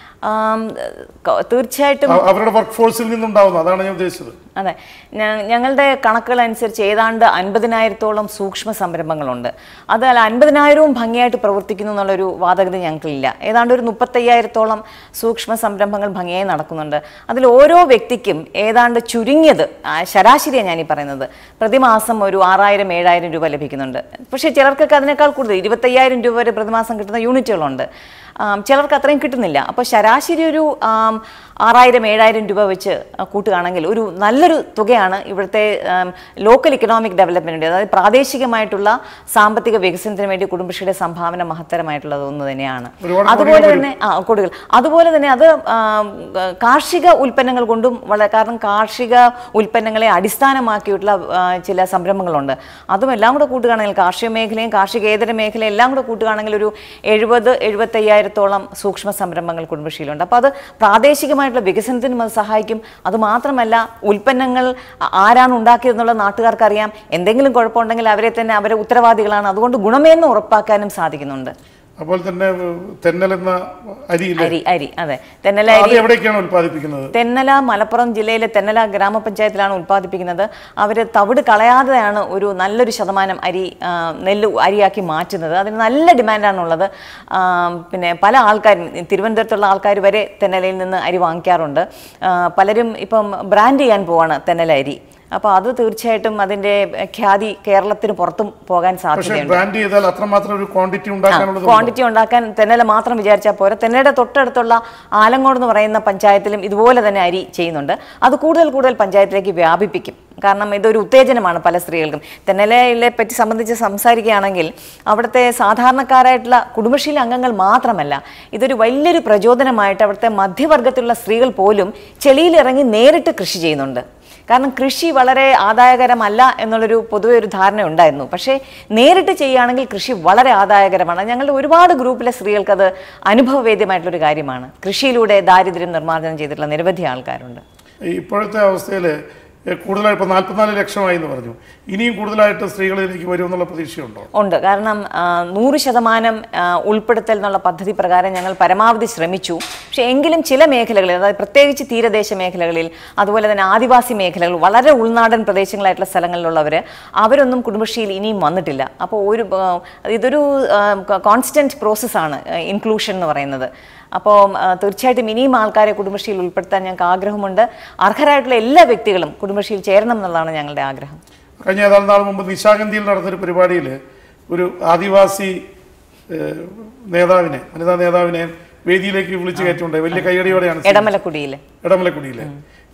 ആം, ക- തീർച്ചയായിട്ടും അ- അവരുടെ വർക്ക് ഫോഴ്സിൽ നിന്നുണ്ടാവുന്ന അതാണ് ഞാൻ ഉദ്ദേശിച്ചത് അതെ ഞ- ഞങ്ങളുടെ കണക്കുകൾ അനുസരിച്ച് ഏതാണ്ട് അൻപതിനായിരത്തോളം സൂക്ഷ്മ സംരംഭങ്ങളുണ്ട് അത് അല്ല അൻപതിനായിരവും ഭംഗിയായിട്ട് പ്രവർത്തിക്കുന്നു എന്നുള്ളൊരു വാദഗതി ഞങ്ങൾക്കില്ല ഏതാണ്ട് ഒരു മുപ്പത്തയ്യായിരത്തോളം സൂക്ഷ്മ സംരംഭങ്ങൾ ഭംഗിയായി നടക്കുന്നുണ്ട് അതിൽ ഓരോ വ്യക്തിക്കും ഏതാണ്ട് ചുരുങ്ങിയത് ആ, ശരാശരിയാണ് ഞാനീ പറയുന്നത് പ്രതിമാസം ഒരു ആറായിരം ഏഴായിരം രൂപ ലഭിക്കുന്നുണ്ട് പക്ഷേ ചിലർക്കൊക്കെ അതിനേക്കാൾ കൂടുതൽ ഇരുപത്തയ്യായിരം രൂപ വരെ പ്രതിമാസം കിട്ടുന്ന യൂണിറ്റുകളുണ്ട് ആം, ചിലർക്ക് അത്രയും കിട്ടുന്നില്ല അപ്പോൾ ശരാശരി ഒരു ആം, ആറായിരം ഏഴായിരം രൂപ വെച്ച് ആ, കൂട്ടുകയാണെങ്കിൽ ഒരു നല്ലൊരു തുകയാണ് ഇവിടുത്തെ ആം, ലോക്കൽ ഇക്കണോമിക് ഡെവലപ്മെൻറ്റിന് വേണ്ടി അതായത് പ്രാദേശികമായിട്ടുള്ള സാമ്പത്തിക വികസനത്തിന് വേണ്ടി കുടുംബശ്രീയുടെ സംഭാവന മഹത്തരമായിട്ടുള്ളത് ഒന്ന് തന്നെയാണ് ഒരുപാട് അതുപോലെ തന്നെ ആ കൊടുകൾ അതുപോലെ തന്നെ അത് ആം, കാർഷിക ഉൽപ്പന്നങ്ങൾ കൊണ്ടും വളരെ കാരണം കാർഷിക ഉൽപ്പന്നങ്ങളെ അടിസ്ഥാനമാക്കിയിട്ടുള്ള ആ, ചില സംരംഭങ്ങളുണ്ട് അതും എല്ലാം കൂടെ കൂട്ടുകയാണെങ്കിൽ കാർഷിക മേഖലയും കാർഷികേതര മേഖലയും എല്ലാം കൂടെ കൂട്ടുകയാണെങ്കിൽ ഒരു എഴുപത് എഴുപത്തയ്യായിരത്തോളം സൂക്ഷ്മ സംരംഭങ്ങൾ കുടുംബശ്രീയിലുണ്ട് അപ്പോൾ അത് പ്രാദേശികമായിട്ടുള്ള വികസനത്തിനും അത് സഹായിക്കും അതുമാത്രമല്ല ഉൽപ്പന്നങ്ങൾ ആ- ആരാണ് ഉണ്ടാക്കിയതെന്നുള്ളത് നാട്ടുകാർക്ക് അറിയാം എന്തെങ്കിലും കുഴപ്പമുണ്ടെങ്കിൽ അവരെ തന്നെ അവരെ ഉത്തരവാദികളാണ് അതുകൊണ്ട് ഗുണമേന്മ ഉറപ്പാക്കാനും സാധിക്കുന്നുണ്ട് അപ്പോൾ തന്നെ ഏഹ്, തെന്നൽ എന്ന അരിയില്ലേ അരി അരി അതെ തെന്നല അത് അരി എവിടേക്കാണ് ഉൽപ്പാദിപ്പിക്കുന്നത് തെന്നല മലപ്പുറം ജില്ലയിലെ തെന്നല ഗ്രാമപഞ്ചായത്തിലാണ് ഉൽപ്പാദിപ്പിക്കുന്നത് അവർ തവിട് കളയാതെയാണ് ഒരു നല്ലൊരു ശതമാനം അരി ആ, നെല്ല് അരിയാക്കി മാറ്റുന്നത് അതിന് നല്ല ഡിമാൻഡാണുള്ളത് ആ, പിന്നെ പല ആൾക്കാരും തിരുവനന്തപുരത്തുള്ള ആൾക്കാർ വരെ തെന്നലയിൽ നിന്ന് അരി വാങ്ങിക്കാറുണ്ട് ആ, പലരും ഇപ്പം ബ്രാൻഡ് ചെയ്യാൻ പോവാണ് തെന്നല അരി അപ്പോൾ അത് തീർച്ചയായിട്ടും അതിൻ്റെ ഖ്യാതി കേരളത്തിന് പുറത്തും പോകാൻ പക്ഷെ സാധ്യതയുണ്ട് ബ്രാൻഡ് ചെയ്താൽ അത്രമാത്രം ഒരു ക്വാണ്ടിറ്റി ഉണ്ടാക്കാനുള്ളത് ക്വാണ്ടിറ്റി ഉണ്ടാക്കാൻ തെന്നല മാത്രം വിചാരിച്ചാൽ പോരാ തെന്നയുടെ തൊട്ടടുത്തുള്ള ആലങ്ങോട് എന്ന് പറയുന്ന പഞ്ചായത്തിലും ഇതുപോലെ തന്നെ അരി ചെയ്യുന്നുണ്ട് അത് കൂടുതൽ കൂടുതൽ പഞ്ചായത്തിലേക്ക് വ്യാപിപ്പിക്കും കാരണം ഇതൊരു ഉത്തേജനമാണ് പല സ്ത്രീകൾക്കും തെന്നലയെ പറ്റി സംബന്ധിച്ച് സംസാരിക്കുകയാണെങ്കിൽ അവിടുത്തെ സാധാരണക്കാരായിട്ടുള്ള കുടുംബശ്രീയിലെ അംഗങ്ങൾ മാത്രമല്ല ഇതൊരു വലിയൊരു പ്രചോദനമായിട്ട് അവിടുത്തെ മധ്യവർഗത്തിലുള്ള സ്ത്രീകൾ പോലും ചെളിയിലിറങ്ങി നേരിട്ട് കൃഷി ചെയ്യുന്നുണ്ട് കാരണം കൃഷി വളരെ ആദായകരമല്ല എന്നുള്ളൊരു പൊതുവെ ഒരു ധാരണ ഉണ്ടായിരുന്നു പക്ഷേ നേരിട്ട് ചെയ്യുകയാണെങ്കിൽ കൃഷി വളരെ ആദായകരമാണ് ഞങ്ങളുടെ ഒരുപാട് ഗ്രൂപ്പിലെ സ്ത്രീകൾക്ക് അത് അനുഭവവേദ്യമായിട്ടുള്ളൊരു കാര്യമാണ് കൃഷിയിലൂടെ ദാരിദ്ര്യം നിർമ്മാർജ്ജനം ചെയ്തിട്ടുള്ള നിരവധി ആൾക്കാരുണ്ട് ഈ ഇപ്പോഴത്തെ അവസ്ഥയിൽ കൂടുതലായി ഇപ്പോൾ നാൽപ്പത്തിനാല് ലക്ഷമായി എന്ന് പറഞ്ഞു ഇനിയും കൂടുതലായിട്ട് സ്ത്രീകൾ ഇതിലേക്ക് വരുമെന്നുള്ള പ്രതീക്ഷയുണ്ടോ ഉണ്ട് കാരണം ആ, നൂറ് ശതമാനം ആ, ഉൾപ്പെടുത്തൽ എന്നുള്ള പദ്ധതി പ്രകാരം ഞങ്ങൾ പരമാവധി ശ്രമിച്ചു പക്ഷേ എങ്കിലും ചില മേഖലകളിൽ അതായത് പ്രത്യേകിച്ച് തീരദേശ മേഖലകളിൽ അതുപോലെ തന്നെ ആദിവാസി മേഖലകൾ വളരെ ഉൾനാടൻ പ്രദേശങ്ങളായിട്ടുള്ള സ്ഥലങ്ങളിലുള്ളവർ അവരൊന്നും കുടുംബശ്രീയിൽ ഇനിയും വന്നിട്ടില്ല അപ്പോൾ ഒരു ആ, ഇതൊരു കോൺസ്റ്റൻറ്റ് പ്രോസസ്സാണ് ഇൻക്ലൂഷൻ എന്ന് പറയുന്നത് അപ്പോൾ തീർച്ചയായിട്ടും ഇനിയും ആൾക്കാരെ കുടുംബശ്രീയിൽ ഉൾപ്പെടുത്താൻ ഞങ്ങൾക്ക് ആഗ്രഹമുണ്ട് അർഹരായിട്ടുള്ള എല്ലാ വ്യക്തികളും കുടുംബശ്രീയിൽ ചേരണം എന്നുള്ളതാണ് ഞങ്ങളുടെ ആഗ്രഹം കഴിഞ്ഞ ഏതാനും നാൾ മുമ്പ് നിശാഗന്ധിയിൽ നടന്നൊരു പരിപാടിയിൽ ഒരു ആദിവാസി ഏഹ്, നേതാവിനെ വനിതാ നേതാവിനെ വേദിയിലേക്ക് വിളിച്ചു കയറ്റുണ്ട് വലിയ കൈയടിയോടെയാണ് സ്വീകരിച്ചത്. ഇടമലക്കുടിയിൽ ഇടമലക്കുടിയിലെ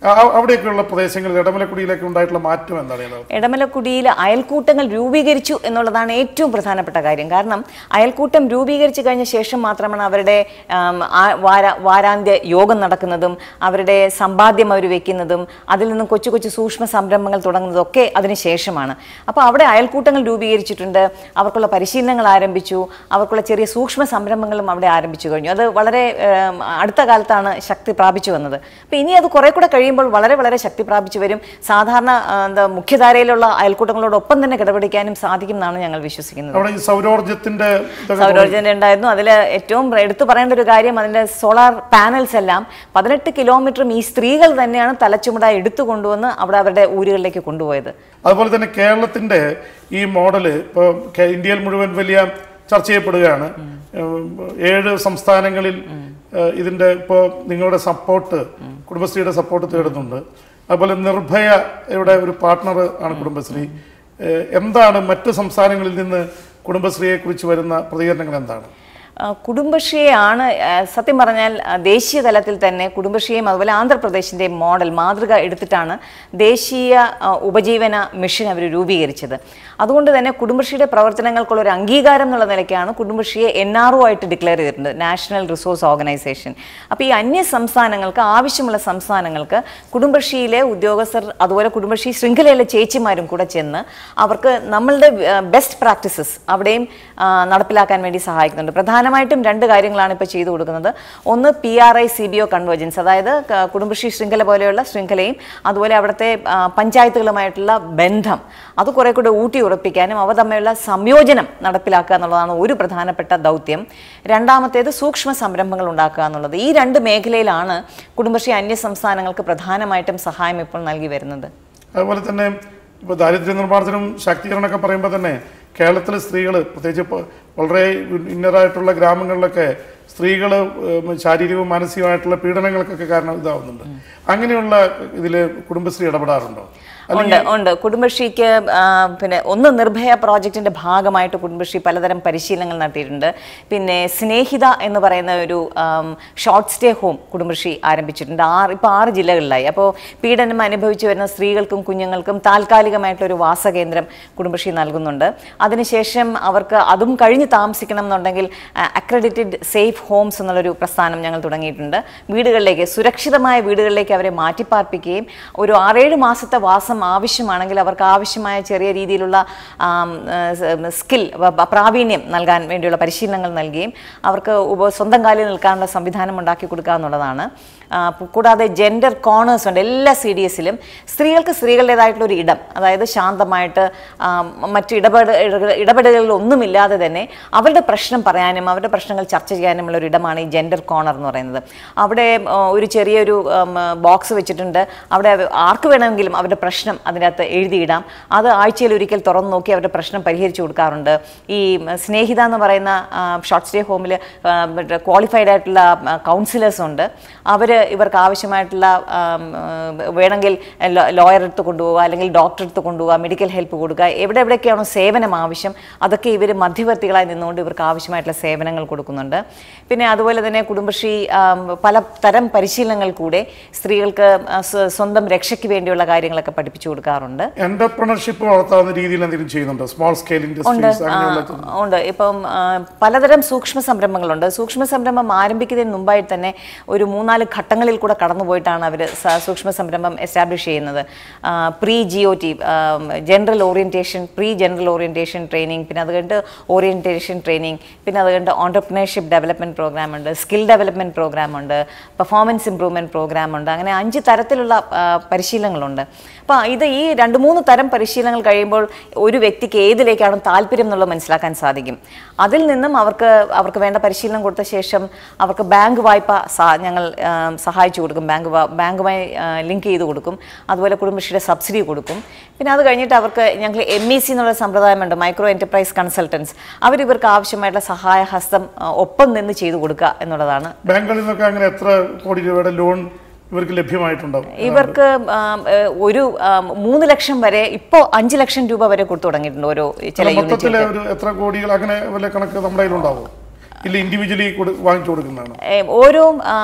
ആ- അവിടെയൊക്കെയുള്ള പ്രദേശങ്ങളിൽ ഇടമലക്കുടിയിലൊക്കെ ഉണ്ടായിട്ടുള്ള മാറ്റം എന്താണ് യഥാർത്ഥത്തിൽ? ഇടമലക്കുടിയിൽ അയൽക്കൂട്ടങ്ങൾ രൂപീകരിച്ചു എന്നുള്ളതാണ് ഏറ്റവും പ്രധാനപ്പെട്ട കാര്യം കാരണം അയൽക്കൂട്ടം രൂപീകരിച്ചു കഴിഞ്ഞ ശേഷം മാത്രമാണ് അവരുടെ ആം, ആ- വാര- വാരാന്ത്യ യോഗം നടക്കുന്നതും അവരുടെ സമ്പാദ്യം അവർ വെക്കുന്നതും അതിൽ നിന്നും കൊച്ചു കൊച്ചു സൂക്ഷ്മ സംരംഭങ്ങൾ തുടങ്ങുന്നതും ഒക്കെ അതിന് ശേഷമാണ് അപ്പോൾ അവിടെ അയൽക്കൂട്ടങ്ങൾ രൂപീകരിച്ചിട്ടുണ്ട് അവർക്കുള്ള പരിശീലനങ്ങൾ ആരംഭിച്ചു അവർക്കുള്ള ചെറിയ സൂക്ഷ്മ സംരംഭങ്ങളും അവിടെ ആരംഭിച്ചു കഴിഞ്ഞു അത് വളരെ ഏം, അടുത്ത കാലത്താണ് ശക്തി പ്രാപിച്ചു വന്നത് അപ്പോൾ ഇനി അത് കുറെ കൂടെ കഴിയുമ്പോൾ വളരെ വളരെ ശക്തി പ്രാപിച്ചു വരും സാധാരണ ആ, എന്താ മുഖ്യധാരയിലുള്ള അയൽക്കൂട്ടങ്ങളോടൊപ്പം തന്നെ കിടപിടിക്കാനും സാധിക്കും എന്നാണ് ഞങ്ങൾ വിശ്വസിക്കുന്നത് അവിടെ ഈ സൗരോർജത്തിന്റെ ഇതൊക്കെ സൗരോർജ്ജം ഉണ്ടായിരുന്നു അതിൽ ഏറ്റവും എടുത്തു പറയേണ്ട ഒരു കാര്യം അതിൻ്റെ സോളാർ പാനൽസ് എല്ലാം പതിനെട്ട് കിലോമീറ്ററും ഈ സ്ത്രീകൾ തന്നെയാണ് തലച്ചുമടായി എടുത്തു കൊണ്ടുവന്ന് അവിടെ അവരുടെ ഊരുകളിലേക്ക് കൊണ്ടുപോയത് അതുപോലെ തന്നെ കേരളത്തിന്റെ ഈ മോഡല് ഇപ്പോൾ ഇന്ത്യയിൽ മുഴുവൻ വലിയ ചർച്ച ചെയ്യപ്പെടുകയാണ് ഏഹ് ഏഴ് സംസ്ഥാനങ്ങളിൽ ഏഹ് ഇതിന്റെ ഇപ്പോൾ നിങ്ങളുടെ സപ്പോർട്ട് കുടുംബശ്രീയുടെ സപ്പോർട്ട് തേടുന്നുണ്ട് അതുപോലെ നിർഭയയുടെ ഒരു പാർട്ട്ണർ ആണ് കുടുംബശ്രീ ഏഹ് എന്താണ് മറ്റ് സംസ്ഥാനങ്ങളിൽ നിന്ന് കുടുംബശ്രീയെ കുറിച്ച് വരുന്ന പ്രതികരണങ്ങൾ എന്താണ് ആ, കുടുംബശ്രീയാണ് ആ, സത്യം പറഞ്ഞാൽ ആ, ദേശീയ തലത്തിൽ തന്നെ കുടുംബശ്രീയും അതുപോലെ ആന്ധ്രാപ്രദേശിൻ്റെയും മോഡൽ മാതൃക എടുത്തിട്ടാണ് ദേശീയ ആ, ഉപജീവന മിഷൻ അവർ രൂപീകരിച്ചത് അതുകൊണ്ട് തന്നെ കുടുംബശ്രീയുടെ പ്രവർത്തനങ്ങൾക്കുള്ള ഒരു അംഗീകാരം എന്നുള്ള നിലയ്ക്കാണ് കുടുംബശ്രീയെ എൻ ആർ ഒ ആയിട്ട് ഡിക്ലെയർ ചെയ്തിട്ടുണ്ട് നാഷണൽ റിസോഴ്സ് ഓർഗനൈസേഷൻ അപ്പോൾ ഈ അന്യ സംസ്ഥാനങ്ങൾക്ക് ആവശ്യമുള്ള സംസ്ഥാനങ്ങൾക്ക് കുടുംബശ്രീയിലെ ഉദ്യോഗസ്ഥർ അതുപോലെ കുടുംബശ്രീ ശൃംഖലയിലെ ചേച്ചിമാരും കൂടെ ചെന്ന് അവർക്ക് നമ്മളുടെ ബെസ്റ്റ് പ്രാക്ടീസസ് അവിടെയും ആ, നടപ്പിലാക്കാൻ വേണ്ടി സഹായിക്കുന്നുണ്ട് പ്രധാനമായിട്ടും രണ്ട് കാര്യങ്ങളാണ് ഇപ്പോൾ ചെയ്തു കൊടുക്കുന്നത് ഒന്ന് P R I C B O convergence അതായത് ക- കുടുംബശ്രീ ശൃംഖല പോലെയുള്ള ശൃംഖലയും അതുപോലെ അവിടുത്തെ ആ, പഞ്ചായത്തുകളുമായിട്ടുള്ള ബന്ധം അത് കുറെ കൂടെ ഊട്ടി ഉറപ്പിക്കാനും അവ തമ്മിലുള്ള സംയോജനം നടപ്പിലാക്കുക എന്നുള്ളതാണ് ഒരു പ്രധാനപ്പെട്ട ദൗത്യം രണ്ടാമത്തേത് സൂക്ഷ്മ സംരംഭങ്ങൾ ഉണ്ടാക്കുക എന്നുള്ളത് ഈ രണ്ട് മേഖലയിലാണ് കുടുംബശ്രീ അന്യ സംസ്ഥാനങ്ങൾക്ക് പ്രധാനമായിട്ടും സഹായം ഇപ്പോൾ നൽകി വരുന്നത് അതുപോലെ തന്നെ ഇപ്പോൾ ദാരിദ്ര്യ നിർമ്മാർജ്ജനം ശാക്തീകരണമൊക്കെ പറയുമ്പോൾ തന്നെ കേരളത്തിലെ സ്ത്രീകൾ പ്രത്യേകിച്ച് ഇപ്പോൾ വളരെ ഇന്നറായിട്ടുള്ള ഗ്രാമങ്ങളിലൊക്കെ സ്ത്രീകൾ ശാരീരികവും മാനസികമായിട്ടുള്ള പീഡനങ്ങൾക്കൊക്കെ കാരണം ഇതാവുന്നുണ്ട് അങ്ങനെയുള്ള ഇതിൽ കുടുംബശ്രീ ഇടപെടാറുണ്ടോ ഉണ്ട് ഉണ്ട് കുടുംബശ്രീക്ക് ആ, പിന്നെ ഒന്ന് നിർഭയ പ്രോജക്റ്റിന്റെ ഭാഗമായിട്ട് കുടുംബശ്രീ പലതരം പരിശീലനങ്ങൾ നടത്തിയിട്ടുണ്ട് പിന്നെ സ്നേഹിത എന്ന് പറയുന്ന ഒരു ഷോർട്ട് സ്റ്റേ ഹോം കുടുംബശ്രീ ആരംഭിച്ചിട്ടുണ്ട് ആറ് ഇപ്പോൾ ആറ് ജില്ലകളിലായി അപ്പോൾ പീഡനം അനുഭവിച്ചു വരുന്ന സ്ത്രീകൾക്കും കുഞ്ഞുങ്ങൾക്കും താൽക്കാലികമായിട്ടുള്ള ഒരു വാസകേന്ദ്രം കുടുംബശ്രീ നൽകുന്നുണ്ട് അതിനുശേഷം അവർക്ക് അതും കഴിഞ്ഞ് താമസിക്കണം എന്നുണ്ടെങ്കിൽ അക്രഡിറ്റഡ് സേഫ് ഹോംസ് എന്നുള്ളൊരു പ്രസ്ഥാനം ഞങ്ങൾ തുടങ്ങിയിട്ടുണ്ട് വീടുകളിലേക്ക് സുരക്ഷിതമായ വീടുകളിലേക്ക് അവരെ മാറ്റിപ്പാർപ്പിക്കുകയും ഒരു ആറേഴ് മാസത്തെ വാസം ആവശ്യമാണെങ്കിൽ അവർക്ക് ആവശ്യമായ ചെറിയ രീതിയിലുള്ള സ്കിൽ പ്രാവീണ്യം നൽകാൻ വേണ്ടിയുള്ള പരിശീലനങ്ങൾ നൽകുകയും അവർക്ക് ഉപ സ്വന്തം കാലിൽ നിൽക്കാനുള്ള സംവിധാനം ഉണ്ടാക്കി കൊടുക്കുക എന്നുള്ളതാണ് ആ, പു- കൂടാതെ ജെൻഡർ കോണേഴ്സ് ഉണ്ട് എല്ലാ സി ഡി എസിലും സ്ത്രീകൾക്ക് സ്ത്രീകളുടേതായിട്ടുള്ള ഒരു ഇടം അതായത് ശാന്തമായിട്ട് ആ, മറ്റു ഇടപെട ഇട- ഇടപെടലുകൾ ഒന്നുമില്ലാതെ തന്നെ അവരുടെ പ്രശ്നം പറയാനും അവരുടെ പ്രശ്നങ്ങൾ ചർച്ച ചെയ്യാനുമുള്ള ഒരു ഇടമാണ് ഈ ജെൻഡർ കോണർ എന്ന് പറയുന്നത് അവിടെ ആ, ഒരു ചെറിയൊരു ബോക്സ് വെച്ചിട്ടുണ്ട് അവിടെ ആർക്ക് വേണമെങ്കിലും അവരുടെ പ്രശ്നം അതിനകത്ത് എഴുതിയിടാം അത് ആഴ്ചയിൽ ഒരിക്കൽ തുറന്നു നോക്കി അവരുടെ പ്രശ്നം പരിഹരിച്ചു കൊടുക്കാറുണ്ട് ഈ ഉം, സ്നേഹിത എന്ന് പറയുന്ന ഷോർട്ട് സ്റ്റേ ഹോമിൽ ക്വാളിഫൈഡ് ആയിട്ടുള്ള കൗൺസിലേഴ്സ് ഉണ്ട് അവർ ഇവർക്ക് ആവശ്യമായിട്ടുള്ള ആം, ഏഹ്, വേണമെങ്കിൽ ലോയർ അടുത്ത് കൊണ്ടുപോവുക അല്ലെങ്കിൽ ഡോക്ടർ അടുത്ത് കൊണ്ടുപോവുക മെഡിക്കൽ ഹെൽപ്പ് കൊടുക്കുക എവിടെ എവിടെയൊക്കെയാണോ സേവനം ആവശ്യം അതൊക്കെ ഇവർ മധ്യവർത്തികളായി നിന്നുകൊണ്ട് ഇവർക്ക് ആവശ്യമായിട്ടുള്ള സേവനങ്ങൾ കൊടുക്കുന്നുണ്ട് പിന്നെ അതുപോലെ തന്നെ കുടുംബശ്രീ ആം, പല തരം പരിശീലനങ്ങൾ കൂടെ സ്ത്രീകൾക്ക് ആ, സ്വ- സ്വന്തം രക്ഷയ്ക്ക് വേണ്ടിയുള്ള കാര്യങ്ങളൊക്കെ പഠിപ്പിച്ചു കൊടുക്കാറുണ്ട് എന്റർപ്രണർഷിപ്പ് വളർത്താവുന്ന രീതിയിൽ എന്തെങ്കിലും ചെയ്യുന്നുണ്ടോ സ്മോൾ സ്കെയിൽ ഉണ്ട് ഇൻഡസ്ട്രീസ് ആ, അങ്ങനെയുള്ള ഉണ്ട് ഇപ്പം ആ, പലതരം സൂക്ഷ്മ സംരംഭങ്ങളുണ്ട് സൂക്ഷ്മ സംരംഭം ആരംഭിക്കുന്നതിന് മുമ്പായി തന്നെ ഒരു മൂന്നാല് ഘട്ടങ്ങളിൽ കൂടെ കടന്നുപോയിട്ടാണ് അവർ സൂക്ഷ്മ സംരംഭം എസ്റ്റാബ്ലിഷ് ചെയ്യുന്നത് pre G O T general orientation pre general orientation training പിന്നെ അത് കഴിഞ്ഞിട്ട് ഓറിയൻറ്റേഷൻ ട്രെയിനിങ് പിന്നെ അത് കഴിഞ്ഞിട്ട് ഓണ്ടർപ്രണർഷിപ്പ് ഡെവലപ്മെൻറ്റ് പ്രോഗ്രാം ഉണ്ട് സ്കിൽ ഡെവലപ്മെൻറ്റ് പ്രോഗ്രാം ഉണ്ട് പെർഫോമൻസ് ഇംപ്രൂവ്മെൻറ്റ് പ്രോഗ്രാം ഉണ്ട് അങ്ങനെ അഞ്ച് തരത്തിലുള്ള ആ, പരിശീലനങ്ങളുണ്ട് അപ്പോൾ ഇത് ഈ രണ്ട് മൂന്ന് തരം പരിശീലനങ്ങൾ കഴിയുമ്പോൾ ഒരു വ്യക്തിക്ക് ഏതിലേക്കാണ് താല്പര്യം എന്നുള്ളത് മനസ്സിലാക്കാൻ സാധിക്കും അതിൽ നിന്നും അവർക്ക് അവർക്ക് വേണ്ട പരിശീലനം കൊടുത്ത ശേഷം അവർക്ക് ബാങ്ക് വായ്പ സ- ഞങ്ങൾ ആ, സഹായിച്ചു കൊടുക്കും ബാങ്ക് വാ- ബാങ്കുമായി ലിങ്ക് ചെയ്ത് കൊടുക്കും അതുപോലെ കുടുംബശ്രീയുടെ സബ്സിഡി കൊടുക്കും പിന്നെ അത് കഴിഞ്ഞിട്ട് അവർക്ക് ഞങ്ങൾ എം ഇ സി എന്നുള്ള സമ്പ്രദായമുണ്ട് മൈക്രോ എൻ്റർപ്രൈസ് കൺസൾട്ടൻസ് അവർ ഇവർക്ക് ആവശ്യമായിട്ടുള്ള സഹായഹസ്തം ആ, ഒപ്പം നിന്ന് ചെയ്തു കൊടുക്കുക എന്നുള്ളതാണ് ബാങ്കുകളിൽ നിന്നൊക്കെ അങ്ങനെ എത്ര കോടി രൂപയുടെ ലോൺ ഇവർക്ക് ലഭ്യമായിട്ടുണ്ടാവും ഇവർക്ക് ആം, ഏഹ്, ഒരു ആം, മൂന്ന് ലക്ഷം വരെ ഇപ്പോൾ അഞ്ച് ലക്ഷം രൂപ വരെ കൊടുത്തു തുടങ്ങിയിട്ടുണ്ട് ഓരോ ചില യൂണിറ്റ് മൊത്തത്തിലെ ഒരു എത്ര കോടികൾ അങ്ങനെ വല്ല കണക്ക് നമ്മുടെ കയ്യിലുണ്ടാവും ഇല്ല ഇൻഡിവിജ്വലി വാങ്ങിച്ചു കൊടുക്കുന്നതാണ് ഏ, ഓരോ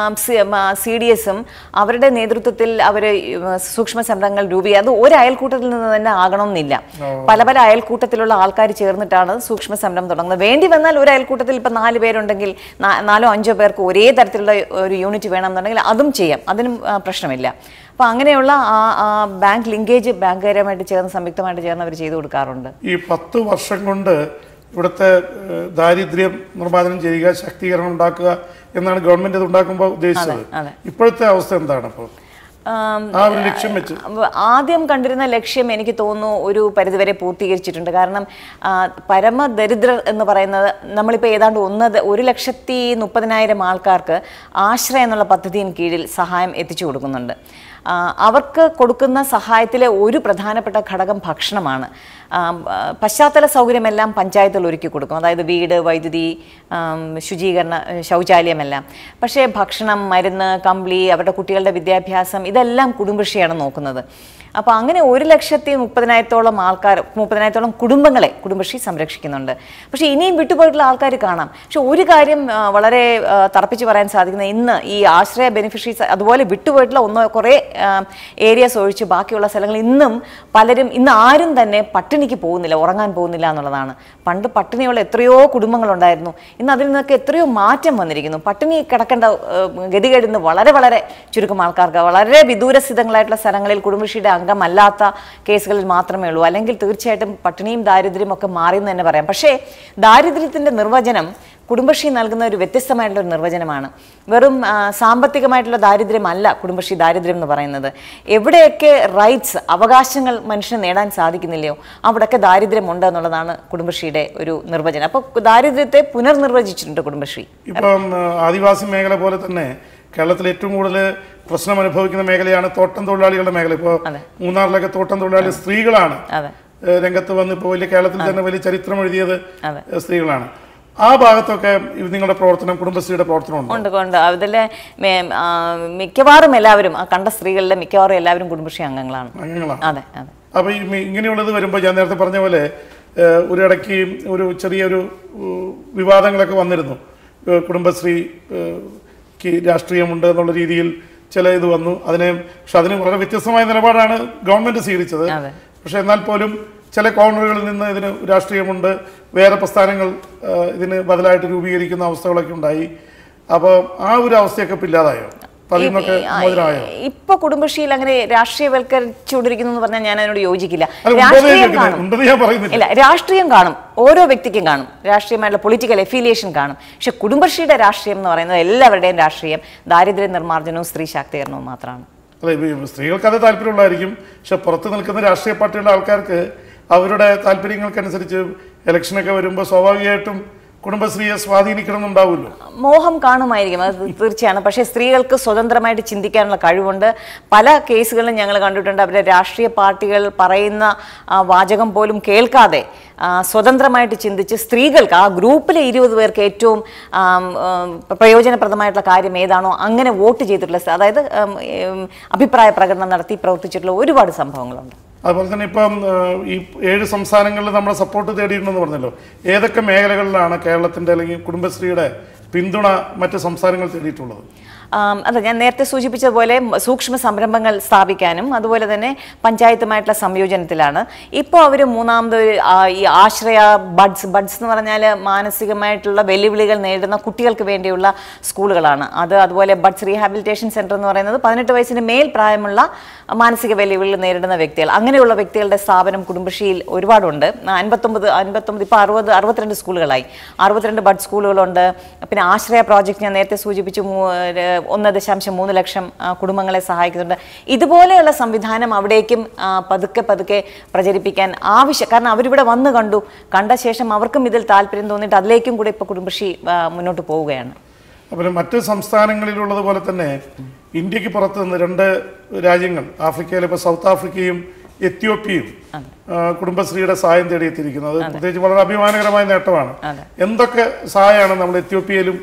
സി ഡി എസും അവരുടെ നേതൃത്വത്തിൽ അവർ സൂക്ഷ്മ സംരംഭങ്ങൾ രൂപീ അത് ഒരു അയൽക്കൂട്ടത്തിൽ നിന്ന് തന്നെ ആകണമെന്നില്ല പല പല അയൽക്കൂട്ടത്തിലുള്ള ആൾക്കാർ ചേർന്നിട്ടാണ് സൂക്ഷ്മ സംരംഭം തുടങ്ങുന്നത് വേണ്ടി വന്നാൽ ഒരു അയൽക്കൂട്ടത്തിൽ ഇപ്പം നാല് പേരുണ്ടെങ്കിൽ നാ- നാലോ അഞ്ചോ പേർക്ക് ഒരേ തരത്തിലുള്ള ഒരു യൂണിറ്റ് വേണമെന്നുണ്ടെങ്കിൽ അതും ചെയ്യാം അതിനും ആ, പ്രശ്നമില്ല അപ്പോൾ അങ്ങനെയുള്ള ആ ആ ബാങ്ക് ലിങ്കേജ് ബാങ്കുകാരുമായിട്ട് ചേർന്ന് സംയുക്തമായിട്ട് ചേർന്ന് അവർ ചെയ്തു കൊടുക്കാറുണ്ട് ഈ പത്ത് വർഷം കൊണ്ട് ഇവിടുത്തെ ഏഹ്, ദാരിദ്ര്യം നിർമ്മാർജ്ജനം ചെയ്യുക ശാക്തീകരണം ഉണ്ടാക്കുക എന്നാണ് ഗവൺമെന്റ് ഇത് ഉണ്ടാക്കുമ്പോൾ ഉദ്ദേശിച്ചത് അതെ. ഇപ്പോഴത്തെ അവസ്ഥ എന്താണ് അപ്പോൾ ആം, ആ ഒരു ലക്ഷ്യം വെച്ച് അപ്പൊ ആദ്യം കണ്ടിരുന്ന ലക്ഷ്യം എനിക്ക് തോന്നുന്നു ഒരു പരിധിവരെ പൂർത്തീകരിച്ചിട്ടുണ്ട് കാരണം ആ, പരമദരിദ്രർ എന്ന് പറയുന്നത് നമ്മളിപ്പോൾ ഏതാണ്ട് ഒന്ന് ദ- ഒരു ലക്ഷത്തി മുപ്പതിനായിരം ആൾക്കാർക്ക് ആശ്രയ എന്നുള്ള പദ്ധതിயின் കീഴിൽ സഹായം എത്തിച്ചു കൊടുക്കുന്നുണ്ട് ആ, അവർക്ക് കൊടുക്കുന്ന സഹായത്തിലെ ഒരു പ്രധാനപ്പെട്ട ഘടകം ഭക്ഷണമാണ് ആ, ആ, പശ്ചാത്തല സൗകര്യമെല്ലാം പഞ്ചായത്തുകൾ ഒരുക്കി കൊടുക്കും അതായത് വീട് വൈദ്യുതി ആം, ശുചീകരണ ശൗചാലയമെല്ലാം പക്ഷേ ഭക്ഷണം മരുന്ന് കമ്പിളി അവരുടെ കുട്ടികളുടെ വിദ്യാഭ്യാസം ഇതെല്ലാം കുടുംബശ്രീയാണ് നോക്കുന്നത് അപ്പോൾ അങ്ങനെ ഒരു ലക്ഷത്തി മുപ്പതിനായിരത്തോളം ആൾക്കാർ മുപ്പതിനായിരത്തോളം കുടുംബങ്ങളെ കുടുംബശ്രീ സംരക്ഷിക്കുന്നുണ്ട് പക്ഷേ ഇനിയും വിട്ടുപോയിട്ടുള്ള ആൾക്കാർ കാണാം പക്ഷെ ഒരു കാര്യം ആ, വളരെ ആ, തറപ്പിച്ച് പറയാൻ സാധിക്കുന്ന ഇന്ന് ഈ ആശ്രയ ബെനിഫിഷ്യറീസ് അതുപോലെ വിട്ടുപോയിട്ടുള്ള ഒന്നോ കുറേ ഏരിയാസ് ഒഴിച്ച് ബാക്കിയുള്ള സ്ഥലങ്ങളിൽ ഇന്നും പലരും ഇന്ന് ആരും തന്നെ പട്ടിണിക്ക് പോകുന്നില്ല ഉറങ്ങാൻ പോകുന്നില്ല എന്നുള്ളതാണ് പണ്ട് പട്ടിണിയുള്ള എത്രയോ കുടുംബങ്ങളുണ്ടായിരുന്നു ഇന്ന് അതിൽ നിന്നൊക്കെ എത്രയോ മാറ്റം വന്നിരിക്കുന്നു പട്ടിണി കിടക്കേണ്ട ഏഹ്, ഗതികേട് ഇന്ന് വളരെ വളരെ ചുരുക്കം ആൾക്കാർക്ക് വളരെ വിദൂരസ്ഥിതങ്ങളായിട്ടുള്ള സ്ഥലങ്ങളിൽ കുടുംബശ്രീയുടെ അംഗമല്ലാത്ത കേസുകളിൽ മാത്രമേ ഉള്ളൂ അല്ലെങ്കിൽ തീർച്ചയായിട്ടും പട്ടിണിയും ദാരിദ്ര്യവും ഒക്കെ മാറിയെന്ന് തന്നെ പറയാം പക്ഷേ ദാരിദ്ര്യത്തിൻ്റെ നിർവചനം കുടുംബശ്രീ നൽകുന്ന ഒരു വ്യത്യസ്തമായിട്ടുള്ള ഒരു നിർവചനമാണ് വെറും ആ, സാമ്പത്തികമായിട്ടുള്ള ദാരിദ്ര്യമല്ല കുടുംബശ്രീ ദാരിദ്ര്യം എന്ന് പറയുന്നത് എവിടെയൊക്കെ റൈറ്റ്സ് അവകാശങ്ങൾ മനുഷ്യന് നേടാൻ സാധിക്കുന്നില്ലയോ അവിടെയൊക്കെ ദാരിദ്ര്യമുണ്ട് എന്നുള്ളതാണ് കുടുംബശ്രീയുടെ ഒരു നിർവചനം അപ്പോൾ ദാരിദ്ര്യത്തെ പുനർനിർവചിച്ചിട്ടുണ്ട് കുടുംബശ്രീ ഇപ്പം ആ, ആദിവാസി മേഖല പോലെ തന്നെ കേരളത്തിൽ ഏറ്റവും കൂടുതൽ പ്രശ്നം അനുഭവിക്കുന്ന മേഖലയാണ് തോട്ടം തൊഴിലാളികളുടെ മേഖല ഇപ്പോൾ അതെ. മൂന്നാറിലൊക്കെ തോട്ടം തൊഴിലാളി സ്ത്രീകളാണ് അതെ ഏഹ് രംഗത്ത് വന്ന് ഇപ്പോൾ വലിയ കേരളത്തിൽ തന്നെ വലിയ ചരിത്രം എഴുതിയത് അതെ. ഏഹ് സ്ത്രീകളാണ് ആ ഭാഗത്തൊക്കെ ഇത് നിങ്ങളുടെ പ്രവർത്തനം കുടുംബശ്രീയുടെ പ്രവർത്തനം ഉണ്ട് ഉണ്ട് ഉണ്ട് അതിലെ മേ- ആ, മിക്കവാറും എല്ലാവരും ആ കണ്ട സ്ത്രീകളിലെ മിക്കവാറും എല്ലാവരും കുടുംബശ്രീ അംഗങ്ങളാണ് അംഗങ്ങളാണ് അതെ അതെ അപ്പോൾ ഈ മി- ഇങ്ങനെയുള്ളത് വരുമ്പോൾ ഞാൻ നേരത്തെ പറഞ്ഞ പോലെ ഏഹ് ഒരു ഇടയ്ക്ക് ഒരു ചെറിയൊരു ഏഹ് വിവാദങ്ങളൊക്കെ വന്നിരുന്നു ഏഹ് കുടുംബശ്രീ ഏഹ് ക്ക് രാഷ്ട്രീയമുണ്ട് എന്നുള്ള രീതിയിൽ ചില ഇത് വന്നു അതിനെ പക്ഷെ അതിന് വളരെ വ്യത്യസ്തമായ നിലപാടാണ് ഗവൺമെന്റ് സ്വീകരിച്ചത് അതെ. പക്ഷെ എന്നാൽ പോലും ചില കോർണറുകളിൽ നിന്ന് ഇതിന് രാഷ്ട്രീയമുണ്ട് വേറെ പ്രസ്ഥാനങ്ങൾ ഏഹ് ഇതിന് ബദലായിട്ട് രൂപീകരിക്കുന്ന അവസ്ഥകളൊക്കെ ഉണ്ടായി അപ്പോൾ ആ ഒരു അവസ്ഥയൊക്കെ ഇപ്പം ഇല്ലാതായോ അപ്പം അതിൽ നിന്നൊക്കെ മോചനമായോ ഇപ്പൊ കുടുംബശ്രീയിൽ അങ്ങനെ രാഷ്ട്രീയവൽക്കരിച്ചുകൊണ്ടിരിക്കുന്നു എന്ന് പറഞ്ഞാൽ ഞാൻ അതിനോട് യോജിക്കില്ല അല്ല ഉണ്ടെന്ന് ഞാൻ രാഷ്ട്രീയം കേൾക്കുന്നത്. കാണും ഉണ്ടെന്ന് ഞാൻ പറയുന്നില്ല ഇല്ല രാഷ്ട്രീയം കാണും ഓരോ വ്യക്തിക്കും കാണും രാഷ്ട്രീയമായിട്ടുള്ള പൊളിറ്റിക്കൽ എഫിലിയേഷൻ കാണും പക്ഷെ കുടുംബശ്രീയുടെ രാഷ്ട്രീയം എന്ന് പറയുന്നത് എല്ലാവരുടെയും രാഷ്ട്രീയം ദാരിദ്ര്യ നിർമ്മാർജ്ജനവും സ്ത്രീ ശാക്തീകരണവും മാത്രമാണ് അല്ല ഇപ്പൊ സ്ത്രീകൾക്ക് അത് താല്പര്യമുള്ളതായിരിക്കും പക്ഷെ പുറത്ത് നിൽക്കുന്ന രാഷ്ട്രീയ പാർട്ടിയുടെ ആൾക്കാർക്ക് അവരുടെ താല്പര്യങ്ങൾക്കനുസരിച്ച് ഇലക്ഷനൊക്കെ വരുമ്പോൾ സ്വാഭാവികമായിട്ടും കുടുംബശ്രീയെ സ്വാധീനിക്കണം എന്നുണ്ടാവുമല്ലോ മോഹം കാണുമായിരിക്കും അത് തീർച്ചയാണ് പക്ഷേ സ്ത്രീകൾക്ക് സ്വതന്ത്രമായിട്ട് ചിന്തിക്കാനുള്ള കഴിവുണ്ട് പല കേസുകളും ഞങ്ങൾ കണ്ടിട്ടുണ്ട് അവരുടെ രാഷ്ട്രീയ പാർട്ടികൾ പറയുന്ന ആ, വാചകം പോലും കേൾക്കാതെ ആ, സ്വതന്ത്രമായിട്ട് ചിന്തിച്ച് സ്ത്രീകൾക്ക് ആ ഗ്രൂപ്പിലെ ഇരുപത് പേർക്ക് ഏറ്റവും ആം, ആം, പ്രയോജനപ്രദമായിട്ടുള്ള കാര്യം ഏതാണോ അങ്ങനെ വോട്ട് ചെയ്തിട്ടുള്ള സ്ഥ- അതായത് ആം, ഏം, അഭിപ്രായ പ്രകടനം നടത്തി പ്രവർത്തിച്ചിട്ടുള്ള ഒരുപാട് സംഭവങ്ങളുണ്ട് അതുപോലെ തന്നെ ഇപ്പം ആ, ഈ ഏഴ് സംസ്ഥാനങ്ങളിൽ നമ്മുടെ സപ്പോർട്ട് തേടിയിട്ടുണ്ടെന്ന് പറഞ്ഞല്ലോ ഏതൊക്കെ മേഖലകളിലാണ് കേരളത്തിന്റെ അല്ലെങ്കിൽ കുടുംബശ്രീയുടെ പിന്തുണ മറ്റ് സംസ്ഥാനങ്ങൾ തേടിയിട്ടുള്ളത് ആം, അതെ ഞാൻ നേരത്തെ സൂചിപ്പിച്ചതുപോലെ മ- സൂക്ഷ്മ സംരംഭങ്ങൾ സ്ഥാപിക്കാനും അതുപോലെ തന്നെ പഞ്ചായത്തുമായിട്ടുള്ള സംയോജനത്തിലാണ് ഇപ്പോൾ അവർ മൂന്നാമത് ഒരു, ആ, ഈ ആശ്രയ ബഡ്സ് ബഡ്സ് എന്ന് പറഞ്ഞാൽ മാനസികമായിട്ടുള്ള വെല്ലുവിളികൾ നേരിടുന്ന കുട്ടികൾക്ക് വേണ്ടിയുള്ള സ്കൂളുകളാണ് അത് അതുപോലെ ബഡ്സ് റീഹാബിലിറ്റേഷൻ സെൻറ്റർ എന്ന് പറയുന്നത് പതിനെട്ട് വയസ്സിന് മേൽ പ്രായമുള്ള മാനസിക വെല്ലുവിളികൾ നേരിടുന്ന വ്യക്തികൾ അങ്ങനെയുള്ള വ്യക്തികളുടെ സ്ഥാപനം കുടുംബശ്രീയിൽ ഒരുപാടുണ്ട് അൻപത്തൊമ്പത് അൻപത്തൊമ്പത് ഇപ്പോൾ അറുപത് അറുപത്തിരണ്ട് സ്കൂളുകളായി അറുപത്തിരണ്ട് ബഡ് സ്കൂളുകളുണ്ട് പിന്നെ ആശ്രയ പ്രോജക്റ്റ് ഞാൻ നേരത്തെ സൂചിപ്പിച്ചു മൂ- ഏർ ഒന്ന് ദശാംശം മൂന്ന് ലക്ഷം ആ, കുടുംബങ്ങളെ സഹായിക്കുന്നുണ്ട് ഇതുപോലെയുള്ള സംവിധാനം അവിടേക്കും ആ, പതുക്കെ പതുക്കെ പ്രചരിപ്പിക്കാൻ ആവശ്യം കാരണം അവരിവിടെ വന്ന് കണ്ടു കണ്ട ശേഷം അവർക്കും ഇതിൽ താല്പര്യം തോന്നിയിട്ട് അതിലേക്കും കൂടെ ഇപ്പോൾ കുടുംബശ്രീ ആ, മുന്നോട്ട് പോവുകയാണ് അതുപോലെ മറ്റ് സംസ്ഥാനങ്ങളിലുള്ളത് പോലെ തന്നെ ഇന്ത്യക്ക് പുറത്ത് നിന്ന് രണ്ട് രാജ്യങ്ങൾ ആഫ്രിക്കയിലെ ഇപ്പോൾ സൗത്ത് ആഫ്രിക്കയും എത്യോപ്യയും ആ, കുടുംബശ്രീയുടെ സഹായം തേടിയെത്തിയിരിക്കുന്നത് പ്രത്യേകിച്ച് വളരെ അഭിമാനകരമായ നേട്ടമാണ് അതെ. എന്തൊക്കെ സഹായമാണ് നമ്മൾ എത്യോപ്യയിലും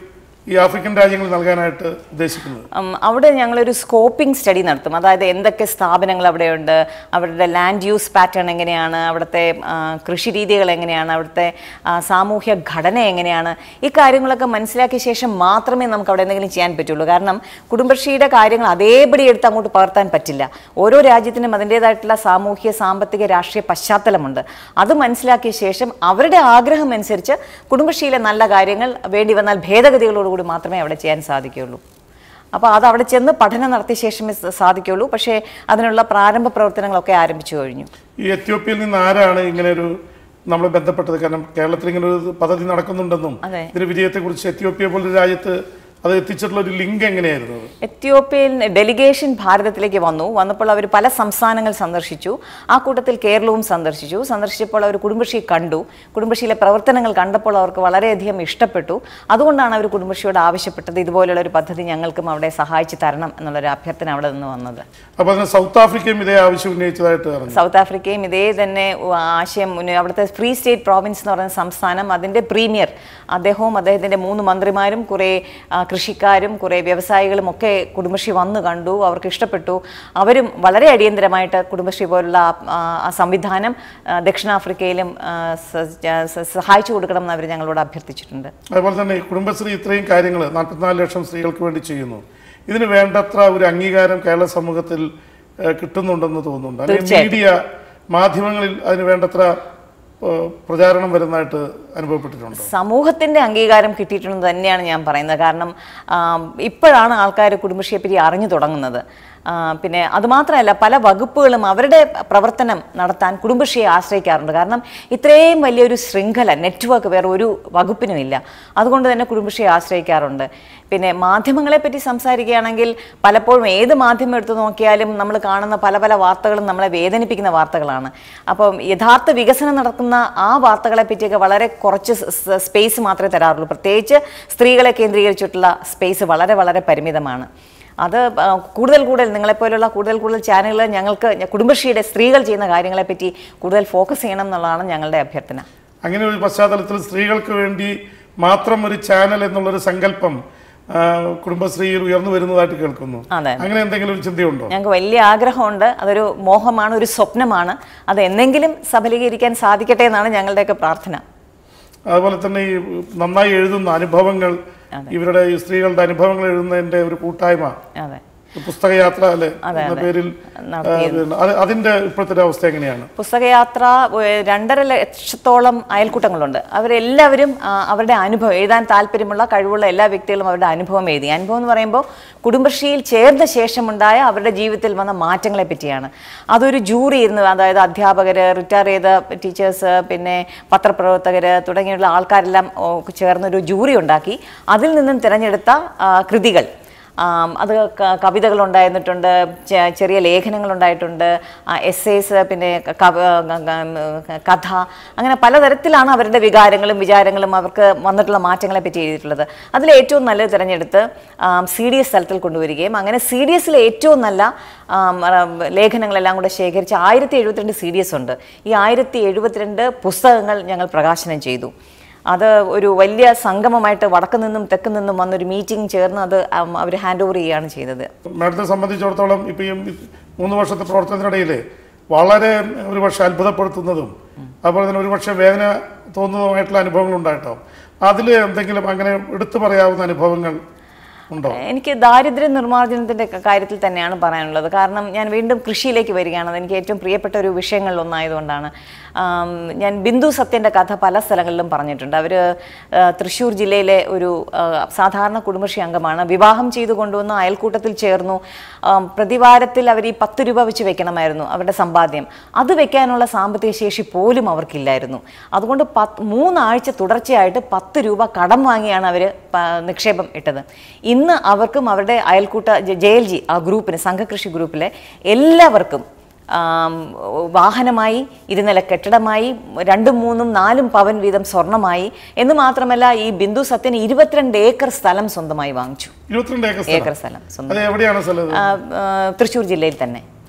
ഈ ആഫ്രിക്കൻ രാജ്യങ്ങളിൽ നൽകാനായിട്ട് ഉദ്ദേശിക്കുന്നത് ഉം, അവിടെ ഞങ്ങളൊരു സ്കോപ്പിംഗ് സ്റ്റഡി നടത്തും അതായത് എന്തൊക്കെ സ്ഥാപനങ്ങൾ അവിടെയുണ്ട് അവരുടെ ലാൻഡ് യൂസ് പാറ്റേൺ എങ്ങനെയാണ് അവിടുത്തെ ആ, കൃഷി രീതികൾ എങ്ങനെയാണ് അവിടുത്തെ ആ, സാമൂഹ്യ ഘടന എങ്ങനെയാണ് ഈ കാര്യങ്ങളൊക്കെ മനസ്സിലാക്കിയ ശേഷം മാത്രമേ നമുക്ക് അവിടെ എന്തെങ്കിലും ചെയ്യാൻ പറ്റുള്ളൂ കാരണം കുടുംബശ്രീയുടെ കാര്യങ്ങൾ അതേപടി എടുത്ത് അങ്ങോട്ട് പകർത്താൻ പറ്റില്ല ഓരോ രാജ്യത്തിനും അതിൻ്റേതായിട്ടുള്ള സാമൂഹ്യ സാമ്പത്തിക രാഷ്ട്രീയ പശ്ചാത്തലമുണ്ട് അത് മനസ്സിലാക്കിയ ശേഷം അവരുടെ ആഗ്രഹം അനുസരിച്ച് കുടുംബശ്രീയിലെ നല്ല കാര്യങ്ങൾ വേണ്ടി വന്നാൽ ഭേദഗതികളോടുകൂടി മാത്രമേ അവിടെ ചെയ്യാൻ സാധിക്കുകയുള്ളൂ അപ്പോൾ അത് അവിടെ ചെന്ന് പഠനം നടത്തിയ ശേഷമേ സ- സാധിക്കുകയുള്ളൂ പക്ഷേ അതിനുള്ള പ്രാരംഭ പ്രവർത്തനങ്ങളൊക്കെ ആരംഭിച്ചു കഴിഞ്ഞു ഈ എത്യോപ്യയിൽ നിന്ന് ആരാണ് ഇങ്ങനെ ഒരു നമ്മൾ ബന്ധപ്പെട്ടത് കാരണം കേരളത്തിൽ ഇങ്ങനെ ഒരു പദ്ധതി നടക്കുന്നുണ്ടെന്നും അതെ. ഇതിന്റെ വിജയത്തെക്കുറിച്ച് എത്യോപ്യ പോലൊരു രാജ്യത്ത് അത് എത്തിച്ചിട്ടുള്ള ഒരു ലിങ്ക് എങ്ങനെയായിരുന്നു അത് എത്യോപ്യയിൽ ഡെലിഗേഷൻ ഭാരതത്തിലേക്ക് വന്നു വന്നപ്പോൾ അവർ പല സംസ്ഥാനങ്ങൾ സന്ദർശിച്ചു ആ കൂട്ടത്തിൽ കേരളവും സന്ദർശിച്ചു സന്ദർശിച്ചപ്പോൾ അവർ കുടുംബശ്രീ കണ്ടു കുടുംബശ്രീയിലെ പ്രവർത്തനങ്ങൾ കണ്ടപ്പോൾ അവർക്ക് വളരെയധികം ഇഷ്ടപ്പെട്ടു അതുകൊണ്ടാണ് അവർ കുടുംബശ്രീയോട് ആവശ്യപ്പെട്ടത് ഇതുപോലുള്ള ഒരു പദ്ധതി ഞങ്ങൾക്കും അവിടെ സഹായിച്ചു തരണം എന്നുള്ളൊരു അഭ്യർത്ഥന അവിടെ നിന്ന് വന്നത് അപ്പോൾ അതിന് സൗത്ത് ആഫ്രിക്കയും ഇതേ ആവശ്യം ഉന്നയിച്ചതായിട്ട് അറിഞ്ഞു സൗത്ത് ആഫ്രിക്കയും ഇതേ തന്നെ ഉ, ആശയം ഉന്ന- അവിടുത്തെ ഫ്രീ സ്റ്റേറ്റ് പ്രോവിൻസ് എന്ന് പറയുന്ന സംസ്ഥാനം അതിൻ്റെ പ്രീമിയർ അദ്ദേഹവും അദ്ദേഹത്തിൻ്റെ മൂന്ന് മന്ത്രിമാരും കുറേ ആ, കൃഷിക്കാരും കുറേ വ്യവസായികളും ഒക്കെ കുടുംബശ്രീ വന്ന് കണ്ടു അവർക്ക് ഇഷ്ടപ്പെട്ടു അവരും വളരെ അടിയന്തരമായിട്ട് കുടുംബശ്രീ പോലുള്ള ആ, ആ സംവിധാനം ആ, ദക്ഷിണാഫ്രിക്കയിലും ആ, സ- സ- സഹായിച്ചു കൊടുക്കണം എന്ന് അവർ ഞങ്ങളോട് അഭ്യർത്ഥിച്ചിട്ടുണ്ട് അതുപോലെ തന്നെ ഈ കുടുംബശ്രീ ഇത്രയും കാര്യങ്ങൾ നാൽപ്പത്തിനാല് ലക്ഷം സ്ത്രീകൾക്ക് വേണ്ടി ചെയ്യുന്നു ഇതിന് വേണ്ടത്ര ഒരു അംഗീകാരം കേരള സമൂഹത്തിൽ ഏഹ്, കിട്ടുന്നുണ്ടെന്ന് തോന്നുന്നുണ്ട് അല്ലെങ്കിൽ തീർച്ചയായിട്ടും. മീഡിയ മാധ്യമങ്ങളിൽ അതിന് വേണ്ടത്ര ഏഹ്, പ്രചാരണം വരുന്നതായിട്ട് അനുഭവപ്പെട്ടിട്ടുണ്ടോ സമൂഹത്തിന്റെ അംഗീകാരം കിട്ടിയിട്ടുണ്ടെന്ന് തന്നെയാണ് ഞാൻ പറയുന്നത് കാരണം ആം, ഇപ്പോഴാണ് ആൾക്കാർ കുടുംബശ്രീയെ പറ്റി അറിഞ്ഞു തുടങ്ങുന്നത് ആ, പിന്നെ അതുമാത്രമല്ല പല വകുപ്പുകളും അവരുടെ പ്രവർത്തനം നടത്താൻ കുടുംബശ്രീയെ ആശ്രയിക്കാറുണ്ട് കാരണം ഇത്രയും വലിയൊരു ശൃംഖല നെറ്റ്വർക്ക് വേറെ ഒരു വകുപ്പിനും ഇല്ല അതുകൊണ്ട് തന്നെ കുടുംബശ്രീയെ ആശ്രയിക്കാറുണ്ട് പിന്നെ മാധ്യമങ്ങളെ പറ്റി സംസാരിക്കുകയാണെങ്കിൽ പലപ്പോഴും ഏത് മാധ്യമം എടുത്തു നോക്കിയാലും നമ്മൾ കാണുന്ന പല പല വാർത്തകളും നമ്മളെ വേദനിപ്പിക്കുന്ന വാർത്തകളാണ് അപ്പം യഥാർത്ഥ വികസനം നടക്കുന്ന ആ വാർത്തകളെ പറ്റിയൊക്കെ വളരെ കുറച്ച് സ്പേസ് മാത്രമേ തരാറുള്ളൂ പ്രത്യേകിച്ച് സ്ത്രീകളെ കേന്ദ്രീകരിച്ചിട്ടുള്ള സ്പേസ് വളരെ വളരെ പരിമിതമാണ് അത് ആ, കൂടുതൽ കൂടുതൽ നിങ്ങളെപ്പോലുള്ള കൂടുതൽ കൂടുതൽ ചാനലുകൾ ഞങ്ങൾക്ക് കുടുംബശ്രീയുടെ സ്ത്രീകൾ ചെയ്യുന്ന കാര്യങ്ങളെപ്പറ്റി കൂടുതൽ ഫോക്കസ് ചെയ്യണം എന്നുള്ളതാണ് ഞങ്ങളുടെ അഭ്യർത്ഥന അങ്ങനെ ഒരു പശ്ചാത്തലത്തിൽ സ്ത്രീകൾക്ക് വേണ്ടി മാത്രം ഒരു ചാനൽ എന്നുള്ളൊരു സങ്കല്പം ആ, കുടുംബശ്രീയിൽ ഉയർന്നു വരുന്നതായിട്ട് കേൾക്കുന്നു അതെ. അങ്ങനെ എന്തെങ്കിലും ഒരു ചിന്തയുണ്ടോ ഞങ്ങൾക്ക് വലിയ ആഗ്രഹമുണ്ട് അതൊരു മോഹമാണ് ഒരു സ്വപ്നമാണ് അത് എന്നെങ്കിലും സഫലീകരിക്കാൻ സാധിക്കട്ടെ എന്നാണ് ഞങ്ങളുടെയൊക്കെ പ്രാർത്ഥന അതുപോലെ തന്നെ ഈ നന്നായി എഴുതുന്ന അനുഭവങ്ങൾ ഇവരുടെ ഈ സ്ത്രീകളുടെ അനുഭവങ്ങൾ എഴുതുന്നതിന്റെ ഒരു കൂട്ടായ്മ അതെ പുസ്തകയാത്ര അല്ലെ അതെ, എന്ന അതെ. പേരിൽ നടത്തിയിരുന്നു. ആ, അത് അതിന്റെ ഇപ്പോഴത്തെ ഒരു അവസ്ഥ എങ്ങനെയാണ് പുസ്തകയാത്ര ഏഹ്, രണ്ടര ലക്ഷത്തോളം അയൽക്കൂട്ടങ്ങളുണ്ട് അവരെല്ലാവരും ആ, അവരുടെ അനുഭവം എഴുതാൻ താല്പര്യമുള്ള കഴിവുള്ള എല്ലാ വ്യക്തികളും അവരുടെ അനുഭവം എഴുതി അനുഭവം എന്ന് പറയുമ്പോൾ കുടുംബശ്രീയിൽ ചേർന്ന ശേഷമുണ്ടായ അവരുടെ ജീവിതത്തിൽ വന്ന മാറ്റങ്ങളെ പറ്റിയാണ് അതൊരു ജൂറി ഇരുന്ന് അതായത് അധ്യാപകർ റിട്ടയർ ചെയ്ത ടീച്ചേഴ്സ് പിന്നെ പത്രപ്രവർത്തകർ തുടങ്ങിയുള്ള ആൾക്കാരെല്ലാം ഓ, ചേർന്നൊരു ജൂറി ഉണ്ടാക്കി അതിൽ നിന്നും തിരഞ്ഞെടുത്ത ആ, കൃതികൾ ആം, അത് ക- കവിതകൾ ഉണ്ടായിരുന്നിട്ടുണ്ട് ചെ- ചെറിയ ലേഖനങ്ങൾ ഉണ്ടായിട്ടുണ്ട് എസ്സേസ് പിന്നെ ക- കവ- ഗ- ഗ- കഥ അങ്ങനെ പലതരത്തിലാണ് അവരുടെ വികാരങ്ങളും വിചാരങ്ങളും അവർക്ക് വന്നിട്ടുള്ള മാറ്റങ്ങളെ പറ്റി എഴുതിയിട്ടുള്ളത് അതിൽ ഏറ്റവും നല്ലത് തിരഞ്ഞെടുത്ത് സി ഡി എസ് തലത്തിൽ കൊണ്ടുവരികയും അങ്ങനെ സി ഡി എസിലെ ഏറ്റവും നല്ല ആം, ആ, ലേഖനങ്ങളെല്ലാം കൂടെ ശേഖരിച്ച് ആയിരത്തി എഴുപത്തിരണ്ട് സി ഡി എസ് ഉണ്ട് ഈ ആയിരത്തി എഴുപത്തിരണ്ട് പുസ്തകങ്ങൾ ഞങ്ങൾ പ്രകാശനം ചെയ്തു അത് ഒരു വലിയ സംഗമമായിട്ട് വടക്ക് നിന്നും തെക്ക് നിന്നും വന്നൊരു മീറ്റിംഗ് ചേർന്ന് അത് അവർ ഹാൻഡ് ഓവർ ചെയ്യുകയാണ് ചെയ്തത് മാഡത്തെ സംബന്ധിച്ചിടത്തോളം ഇപ്പം ഈ മൂന്ന് വർഷത്തെ പ്രവർത്തനത്തിനിടയിൽ വളരെ ഒരുപക്ഷെ അത്ഭുതപ്പെടുത്തുന്നതും അതുപോലെ തന്നെ ഒരുപക്ഷെ വേദന തോന്നുന്നതുമായിട്ടുള്ള അനുഭവങ്ങൾ ഉണ്ടായിട്ടാവും അതിൽ എന്തെങ്കിലും അങ്ങനെ എടുത്തു പറയാവുന്ന അനുഭവങ്ങൾ ഉണ്ടോ എനിക്ക് ദാരിദ്ര്യ നിർമ്മാർജ്ജനത്തിൻ്റെ കാര്യത്തിൽ തന്നെയാണ് പറയാനുള്ളത് കാരണം ഞാൻ വീണ്ടും കൃഷിയിലേക്ക് വരികയാണ് അത് എനിക്ക് ഏറ്റവും പ്രിയപ്പെട്ട ഒരു വിഷയങ്ങളിൽ ഒന്നായതുകൊണ്ടാണ് ആം, ഞാൻ ബിന്ദു സത്യൻ്റെ കഥ പല സ്ഥലങ്ങളിലും പറഞ്ഞിട്ടുണ്ട് അവർ തൃശ്ശൂർ ജില്ലയിലെ ഒരു ആ, സാധാരണ കുടുംബശ്രീ അംഗമാണ് വിവാഹം ചെയ്തു കൊണ്ടുവന്ന് അയൽക്കൂട്ടത്തിൽ ചേർന്നു ആം, പ്രതിവാരത്തിൽ അവർ ഈ പത്ത് രൂപ വെച്ച് വെക്കണമായിരുന്നു അവരുടെ സമ്പാദ്യം അത് വെക്കാനുള്ള സാമ്പത്തിക ശേഷി പോലും അവർക്കില്ലായിരുന്നു അതുകൊണ്ട് പത്ത് മൂന്നാഴ്ച തുടർച്ചയായിട്ട് പത്ത് രൂപ കടം വാങ്ങിയാണ് അവർ നിക്ഷേപം ഇട്ടത് ഇന്ന് അവർക്കും അവരുടെ അയൽക്കൂട്ട ജെ എൽ ജി ആ ഗ്രൂപ്പിന് സംഘകൃഷി ഗ്രൂപ്പിലെ എല്ലാവർക്കും ആം, വാഹനമായി ഇരുനില കെട്ടിടമായി രണ്ടും മൂന്നും നാലും പവൻ വീതം സ്വർണമായി എന്ന് മാത്രമല്ല ഈ ബിന്ദു സത്യന് ഇരുപത്തിരണ്ട് ഏക്കർ സ്ഥലം സ്വന്തമായി വാങ്ങിച്ചു ഇരുപത്തിരണ്ട് ഏക്കർ ഏക്കർ സ്ഥലം സ്ഥലം സ്വന്തം അത് എവിടെയാണ് സ്ഥലം ഇത്? ആ, ആ, തൃശ്ശൂർ ജില്ലയിൽ തന്നെ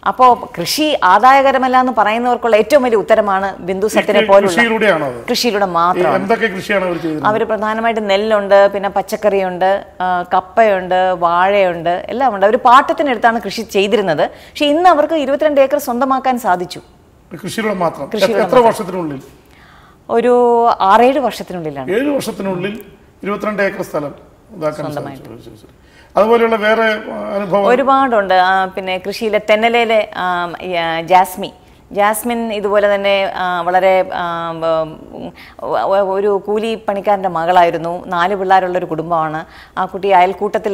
അപ്പോൾ കൃഷി ആദായകരമല്ല എന്ന് പറയുന്നവർക്കുള്ള ഏറ്റവും വലിയ ഉത്തരമാണ് ബിന്ദു സത്യനെ പോലുള്ള കൃഷിയിലൂടെയാണോ അത് കൃഷിയിലൂടെ ഈ മാത്രം എന്തൊക്കെ കൃഷിയാണ് അവർ ചെയ്തത് അവർ പ്രധാനമായിട്ട് നെല്ലുണ്ട് പിന്നെ പച്ചക്കറിയുണ്ട് ആ, കപ്പയുണ്ട് വാഴയുണ്ട് എല്ലാം ഉണ്ട് അവർ പാട്ടത്തിനടുത്താണ് കൃഷി ചെയ്തിരുന്നത് പക്ഷെ ഇന്ന് അവർക്ക് ഇരുപത്തിരണ്ട് ഏക്കർ സ്വന്തമാക്കാൻ സാധിച്ചു കൃഷിയിലൂടെ മാത്രം കൃഷിയിലൂടെ എത്ര വർഷത്തിനുള്ളിൽ ഒരു ആറേഴ് വർഷത്തിനുള്ളിലാണ് ഏഴ് വർഷത്തിനുള്ളിൽ ഇരുപത്തിരണ്ട് ഏക്കർ സ്ഥലം ഇതാക്കാൻ സാധിച്ചു ശരി, ശരി. അതുപോലെയുള്ള വേറെ ആ, അനുഭവം ഒരുപാടുണ്ട് ആ, പിന്നെ കൃഷിയിലെ തെന്നലയിലെ ആ, ഈ, ആ, ജാസ്മി ജാസ്മിൻ ഇതുപോലെ തന്നെ ആ, വളരെ ആ, ഉം, ഒ- ഒരു കൂലി പണിക്കാരൻ്റെ മകളായിരുന്നു നാല് പിള്ളേരുള്ള ഒരു കുടുംബമാണ് ആ കുട്ടി അയൽക്കൂട്ടത്തിൽ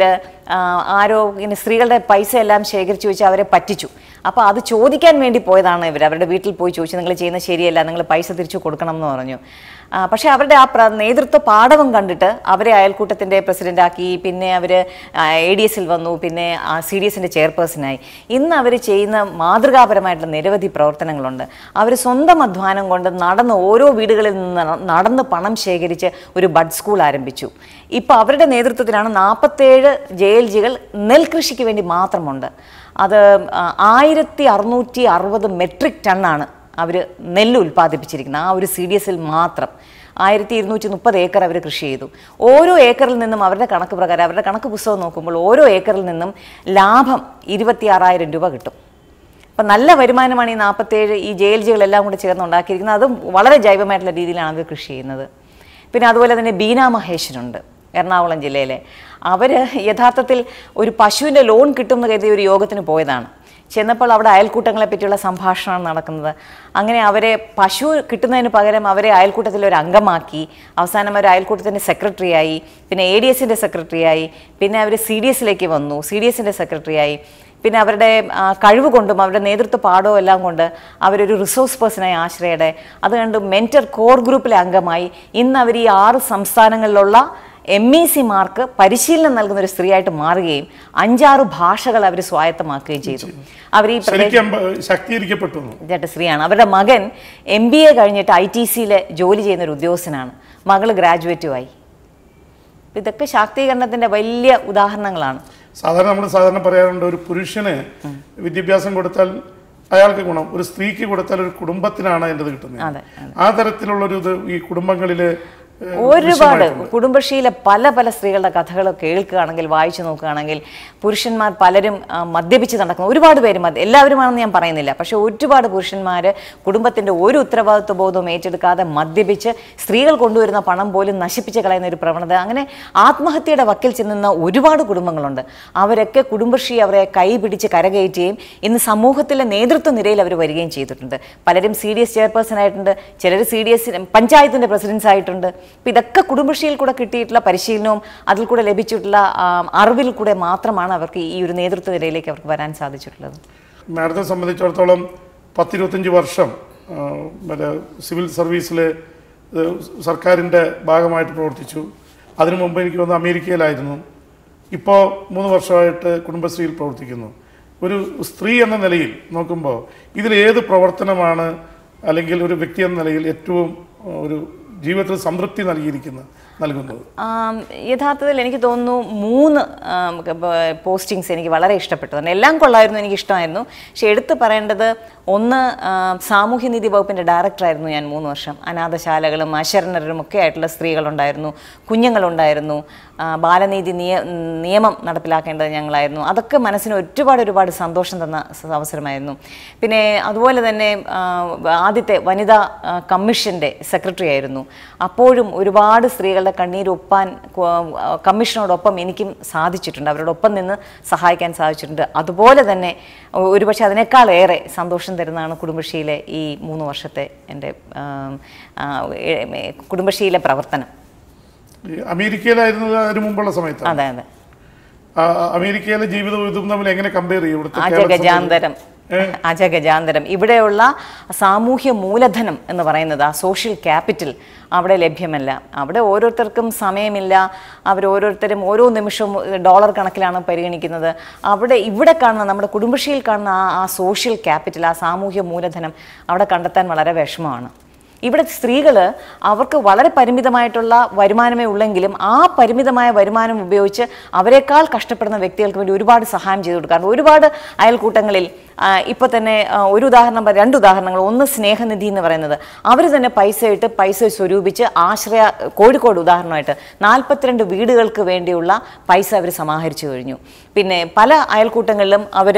ആരോ ഇങ്ങനെ സ്ത്രീകളുടെ പൈസ എല്ലാം ശേഖരിച്ചു വെച്ച് അവരെ പറ്റിച്ചു അപ്പോൾ അത് ചോദിക്കാൻ വേണ്ടി പോയതാണ് ഇവർ അവരുടെ വീട്ടിൽ പോയി ചോദിച്ചു നിങ്ങൾ ചെയ്യുന്നത് ശരിയല്ല നിങ്ങൾ പൈസ തിരിച്ചു കൊടുക്കണം എന്ന് പറഞ്ഞു ആ, പക്ഷേ അവരുടെ ആ പ്ര- നേതൃത്വ പാഠവും കണ്ടിട്ട് അവരെ അയൽക്കൂട്ടത്തിൻ്റെ പ്രസിഡൻ്റാക്കി പിന്നെ അവർ എ ഡി എസിൽ വന്നു പിന്നെ സി ഡി എസിൻ്റെ ചെയർപേഴ്സണായി ഇന്ന് അവർ ചെയ്യുന്ന മാതൃകാപരമായിട്ടുള്ള നിരവധി പ്രവർത്തനങ്ങളുണ്ട് അവർ സ്വന്തം അധ്വാനം കൊണ്ട് നടന്ന് ഓരോ വീടുകളിൽ നിന്ന് ന- നടന്ന് പണം ശേഖരിച്ച് ഒരു ബഡ് സ്കൂൾ ആരംഭിച്ചു ഇപ്പോൾ അവരുടെ നേതൃത്വത്തിലാണ് നാൽപ്പത്തേഴ് ജെ എൽ ജികൾ നെൽകൃഷിക്ക് വേണ്ടി മാത്രമുണ്ട് അത് ആയിരത്തി അറുന്നൂറ്റി അറുപത് മെട്രിക് ടണ്ണാണ് അവർ നെല്ല് ഉൽപ്പാദിപ്പിച്ചിരിക്കുന്നത് ആ ഒരു സി ഡി എസിൽ മാത്രം ആയിരത്തി ഇരുന്നൂറ്റി മുപ്പത് ഏക്കർ അവർ കൃഷി ചെയ്തു ഓരോ ഏക്കറിൽ നിന്നും അവരുടെ കണക്ക് പ്രകാരം അവരുടെ കണക്ക് പുസ്തകം നോക്കുമ്പോൾ ഓരോ ഏക്കറിൽ നിന്നും ലാഭം ഇരുപത്തിയാറായിരം രൂപ കിട്ടും അപ്പം നല്ല വരുമാനമാണ് ഈ നാൽപ്പത്തേഴ് ഈ ജെ എൽ ജികളെല്ലാം കൂടി ചേർന്ന് ഉണ്ടാക്കിയിരിക്കുന്നത് അതും വളരെ ജൈവമായിട്ടുള്ള രീതിയിലാണ് അവർ കൃഷി ചെയ്യുന്നത് പിന്നെ അതുപോലെ തന്നെ ബീന മഹേഷനുണ്ട് എറണാകുളം ജില്ലയിലെ അവർ യഥാർത്ഥത്തിൽ ഒരു പശുവിൻ്റെ ലോൺ കിട്ടുമെന്ന് കരുതി ഒരു യോഗത്തിന് പോയതാണ് ചെന്നപ്പോൾ അവിടെ അയൽക്കൂട്ടങ്ങളെ പറ്റിയുള്ള സംഭാഷണമാണ് നടക്കുന്നത് അങ്ങനെ അവരെ പശു കിട്ടുന്നതിന് പകരം അവരെ അയൽക്കൂട്ടത്തിൽ ഒരു അംഗമാക്കി അവസാനം അവർ അയൽക്കൂട്ടത്തിൻ്റെ സെക്രട്ടറിയായി പിന്നെ എ ഡി എസിൻ്റെ സെക്രട്ടറിയായി പിന്നെ അവർ സി ഡി എസിലേക്ക് വന്നു സി ഡി എസിൻ്റെ സെക്രട്ടറിയായി പിന്നെ അവരുടെ ആ, കഴിവ് കൊണ്ടും അവരുടെ നേതൃത്വ പാഠവും എല്ലാം കൊണ്ട് അവരൊരു റിസോഴ്സ് പേഴ്സണായി ആശ്രയയുടെ അത് കണ്ട് മെൻറ്റർ കോർ ഗ്രൂപ്പിലെ അംഗമായി ഇന്ന് അവർ ഈ ആറ് സംസ്ഥാനങ്ങളിലുള്ള എം ഇ സിമാർക്ക് പരിശീലനം നൽകുന്ന ഒരു സ്ത്രീയായിട്ട് മാറുകയും അഞ്ചാറ് ഭാഷകൾ അവർ സ്വായത്തമാക്കുകയും ചെയ്തു അവർ ഈ പ്രദേശ ശരിക്കും അമ്പ- ശാക്തീകരിക്കപ്പെട്ടു എന്ന്. ചേട്ട സ്ത്രീയാണ് അവരുടെ മകൻ എം ബി എ കഴിഞ്ഞിട്ട് ഐ ടി സിയിൽ ജോലി ചെയ്യുന്ന ഒരു ഉദ്യോഗസ്ഥനാണ് മകള് ഗ്രാജുവേറ്റുമായി ഇതൊക്കെ ശാക്തീകരണത്തിന്റെ വലിയ ഉദാഹരണങ്ങളാണ് സാധാരണ നമ്മൾ സാധാരണ പറയാറുണ്ട് ഒരു പുരുഷന് വിദ്യാഭ്യാസം കൊടുത്താൽ അയാൾക്ക് ഗുണം ഒരു സ്ത്രീക്ക് കൊടുത്താൽ ഒരു കുടുംബത്തിനാണ് അതിൻ്റെ കിട്ടുന്നത് അതെ ആ തരത്തിലുള്ള ഒരു ഇത് ഈ കുടുംബങ്ങളില് ഏഹ്, ഒരുപാട് ദൃശ്യമായിട്ടുണ്ട്. കുടുംബശ്രീയിലെ പല പല സ്ത്രീകളുടെ കഥകൾ കേൾക്കുകയാണെങ്കിൽ വായിച്ചു നോക്കുകയാണെങ്കിൽ പുരുഷന്മാർ പലരും ആ, മദ്യപിച്ച് നടക്കുന്നു ഒരുപാട് പേര് മദ്യ എല്ലാവരുമാണെന്ന് ഞാൻ പറയുന്നില്ല പക്ഷേ ഒരുപാട് പുരുഷന്മാർ കുടുംബത്തിൻ്റെ ഒരു ഉത്തരവാദിത്വ ബോധവും ഏറ്റെടുക്കാതെ മദ്യപിച്ച് സ്ത്രീകൾ കൊണ്ടുവരുന്ന പണം പോലും നശിപ്പിച്ച് കളയുന്ന ഒരു പ്രവണത അങ്ങനെ ആത്മഹത്യയുടെ വക്കിൽ ചെന്നുന്ന ഒരുപാട് കുടുംബങ്ങളുണ്ട് അവരൊക്കെ കുടുംബശ്രീ അവരെ കൈ പിടിച്ച് കരകയറ്റുകയും ഇന്ന് സമൂഹത്തിലെ നേതൃത്വ നിരയിൽ അവർ വരികയും ചെയ്തിട്ടുണ്ട് പലരും സി ഡി എസ് ചെയർപേഴ്സൺ ആയിട്ടുണ്ട് ചിലർ സി ഡി എസ് പഞ്ചായത്തിൻ്റെ പ്രസിഡൻസ് ആയിട്ടുണ്ട് അപ്പം ഇതൊക്കെ കുടുംബശ്രീയിൽ കൂടെ കിട്ടിയിട്ടുള്ള പരിശീലനവും അതിൽ കൂടെ ലഭിച്ചിട്ടുള്ള ആ, അറിവിൽ കൂടെ മാത്രമാണ് അവർക്ക് ഈ ഒരു നേതൃത്വ നിരയിലേക്ക് അവർക്ക് വരാൻ സാധിച്ചിട്ടുള്ളത് മാഡത്തെ സംബന്ധിച്ചിടത്തോളം പത്തിരുപത്തഞ്ച് വർഷം ആ, മറ്റേ സിവിൽ സർവീസിൽ സർക്കാരിൻ്റെ ഭാഗമായിട്ട് പ്രവർത്തിച്ചു അതിനു മുമ്പ് എനിക്ക് തോന്നുന്നു അമേരിക്കയിലായിരുന്നു ഇപ്പോൾ മൂന്ന് വർഷമായിട്ട് കുടുംബശ്രീയിൽ പ്രവർത്തിക്കുന്നു ഒരു സ്ത്രീ എന്ന നിലയിൽ നോക്കുമ്പോൾ ഇതിൽ ഏത് പ്രവർത്തനമാണ് അല്ലെങ്കിൽ ഒരു വ്യക്തി എന്ന നിലയിൽ ഏറ്റവും ആ, ഒരു ജീവിതത്തിൽ സംതൃപ്തി നൽകിയിരിക്കുന്നത് നൽകുന്നത് ആം, യഥാർത്ഥത്തിൽ എനിക്ക് തോന്നുന്നു മൂന്ന് പോസ്റ്റിങ്സ് എനിക്ക് വളരെ ഇഷ്ടപ്പെട്ടു തന്നെ എല്ലാം കൊള്ളായിരുന്നു എനിക്ക് ഇഷ്ടമായിരുന്നു പക്ഷെ എടുത്തു പറയേണ്ടത് ഒന്ന് ആം, സാമൂഹ്യനീതി വകുപ്പിൻ്റെ ഡയറക്ടറായിരുന്നു ഞാൻ മൂന്ന് വർഷം അനാഥശാലകളും അശരണരും ഒക്കെ ആയിട്ടുള്ള സ്ത്രീകളുണ്ടായിരുന്നു കുഞ്ഞുങ്ങളുണ്ടായിരുന്നു ആ, ബാലനീതി നിയ നിയമം നടപ്പിലാക്കേണ്ടത് ഞങ്ങളായിരുന്നു അതൊക്കെ മനസ്സിന് ഒരുപാട് ഒരുപാട് സന്തോഷം തന്ന സ- അവസരമായിരുന്നു പിന്നെ അതുപോലെ തന്നെ ആ, ആദ്യത്തെ വനിതാ ആ, കമ്മീഷൻ്റെ സെക്രട്ടറി ആയിരുന്നു അപ്പോഴും ഒരുപാട് സ്ത്രീകളുടെ കണ്ണീരൊപ്പാൻ കു- ആ, കമ്മീഷനോടൊപ്പം എനിക്കും സാധിച്ചിട്ടുണ്ട് അവരോടൊപ്പം നിന്ന് സഹായിക്കാൻ സാധിച്ചിട്ടുണ്ട് അതുപോലെ തന്നെ ഒ- ഒരുപക്ഷെ അതിനേക്കാളേറെ സന്തോഷം തരുന്നതാണ് കുടുംബശ്രീയിലെ ഈ മൂന്ന് വർഷത്തെ എൻ്റെ ആം, ആ, എ- എ- കുടുംബശ്രീയിലെ പ്രവർത്തനം ഈ അമേരിക്കയിലായിരുന്നത് അതിനു മുമ്പുള്ള സമയത്താണ് അതെ അതെ ആ, അമേരിക്കയിലെ ജീവിതവും ഇതും തമ്മിൽ എങ്ങനെ കമ്പയർ ചെയ്യും ഇവിടുത്തെ കേരളത്തിൽ അജഗജാന്തരം അജഗജാന്തരം ഇവിടെയുള്ള സാമൂഹ്യ മൂലധനം എന്ന് പറയുന്നത് ആ സോഷ്യൽ ക്യാപിറ്റൽ അവിടെ ലഭ്യമല്ല അവിടെ ഓരോരുത്തർക്കും സമയമില്ല അവർ ഓരോരുത്തരും ഓരോ നിമിഷവും ഡോളർ കണക്കിലാണ് പരിഗണിക്കുന്നത് അവിടെ ഇവിടെ കാണുന്ന നമ്മുടെ കുടുംബശ്രീയിൽ കാണുന്ന ആ ആ സോഷ്യൽ ക്യാപിറ്റൽ ആ സാമൂഹ്യ മൂലധനം അവിടെ കണ്ടെത്താൻ വളരെ വിഷമമാണ് ഇവിടെ സ്ത്രീകൾ അവർക്ക് വളരെ പരിമിതമായിട്ടുള്ള വരുമാനമേ ഉള്ളെങ്കിലും ആ പരിമിതമായ വരുമാനം ഉപയോഗിച്ച് അവരെക്കാൾ കഷ്ടപ്പെടുന്ന വ്യക്തികൾക്ക് വേണ്ടി ഒരുപാട് സഹായം ചെയ്തു കൊടുക്കാറുണ്ട് ഒരുപാട് അയൽക്കൂട്ടങ്ങളിൽ ആ, ഇപ്പോൾ തന്നെ ആ, ഒരു ഉദാഹരണം പറ- രണ്ട് ഉദാഹരണങ്ങൾ ഒന്ന് സ്നേഹനിധി എന്ന് പറയുന്നത് അവർ തന്നെ പൈസ ഇട്ട് പൈസ സ്വരൂപിച്ച് ആശ്രയ കോഴിക്കോട് ഉദാഹരണമായിട്ട് നാൽപ്പത്തിരണ്ട് വീടുകൾക്ക് വേണ്ടിയുള്ള പൈസ അവർ സമാഹരിച്ചു കഴിഞ്ഞു പിന്നെ പല അയൽക്കൂട്ടങ്ങളിലും അവർ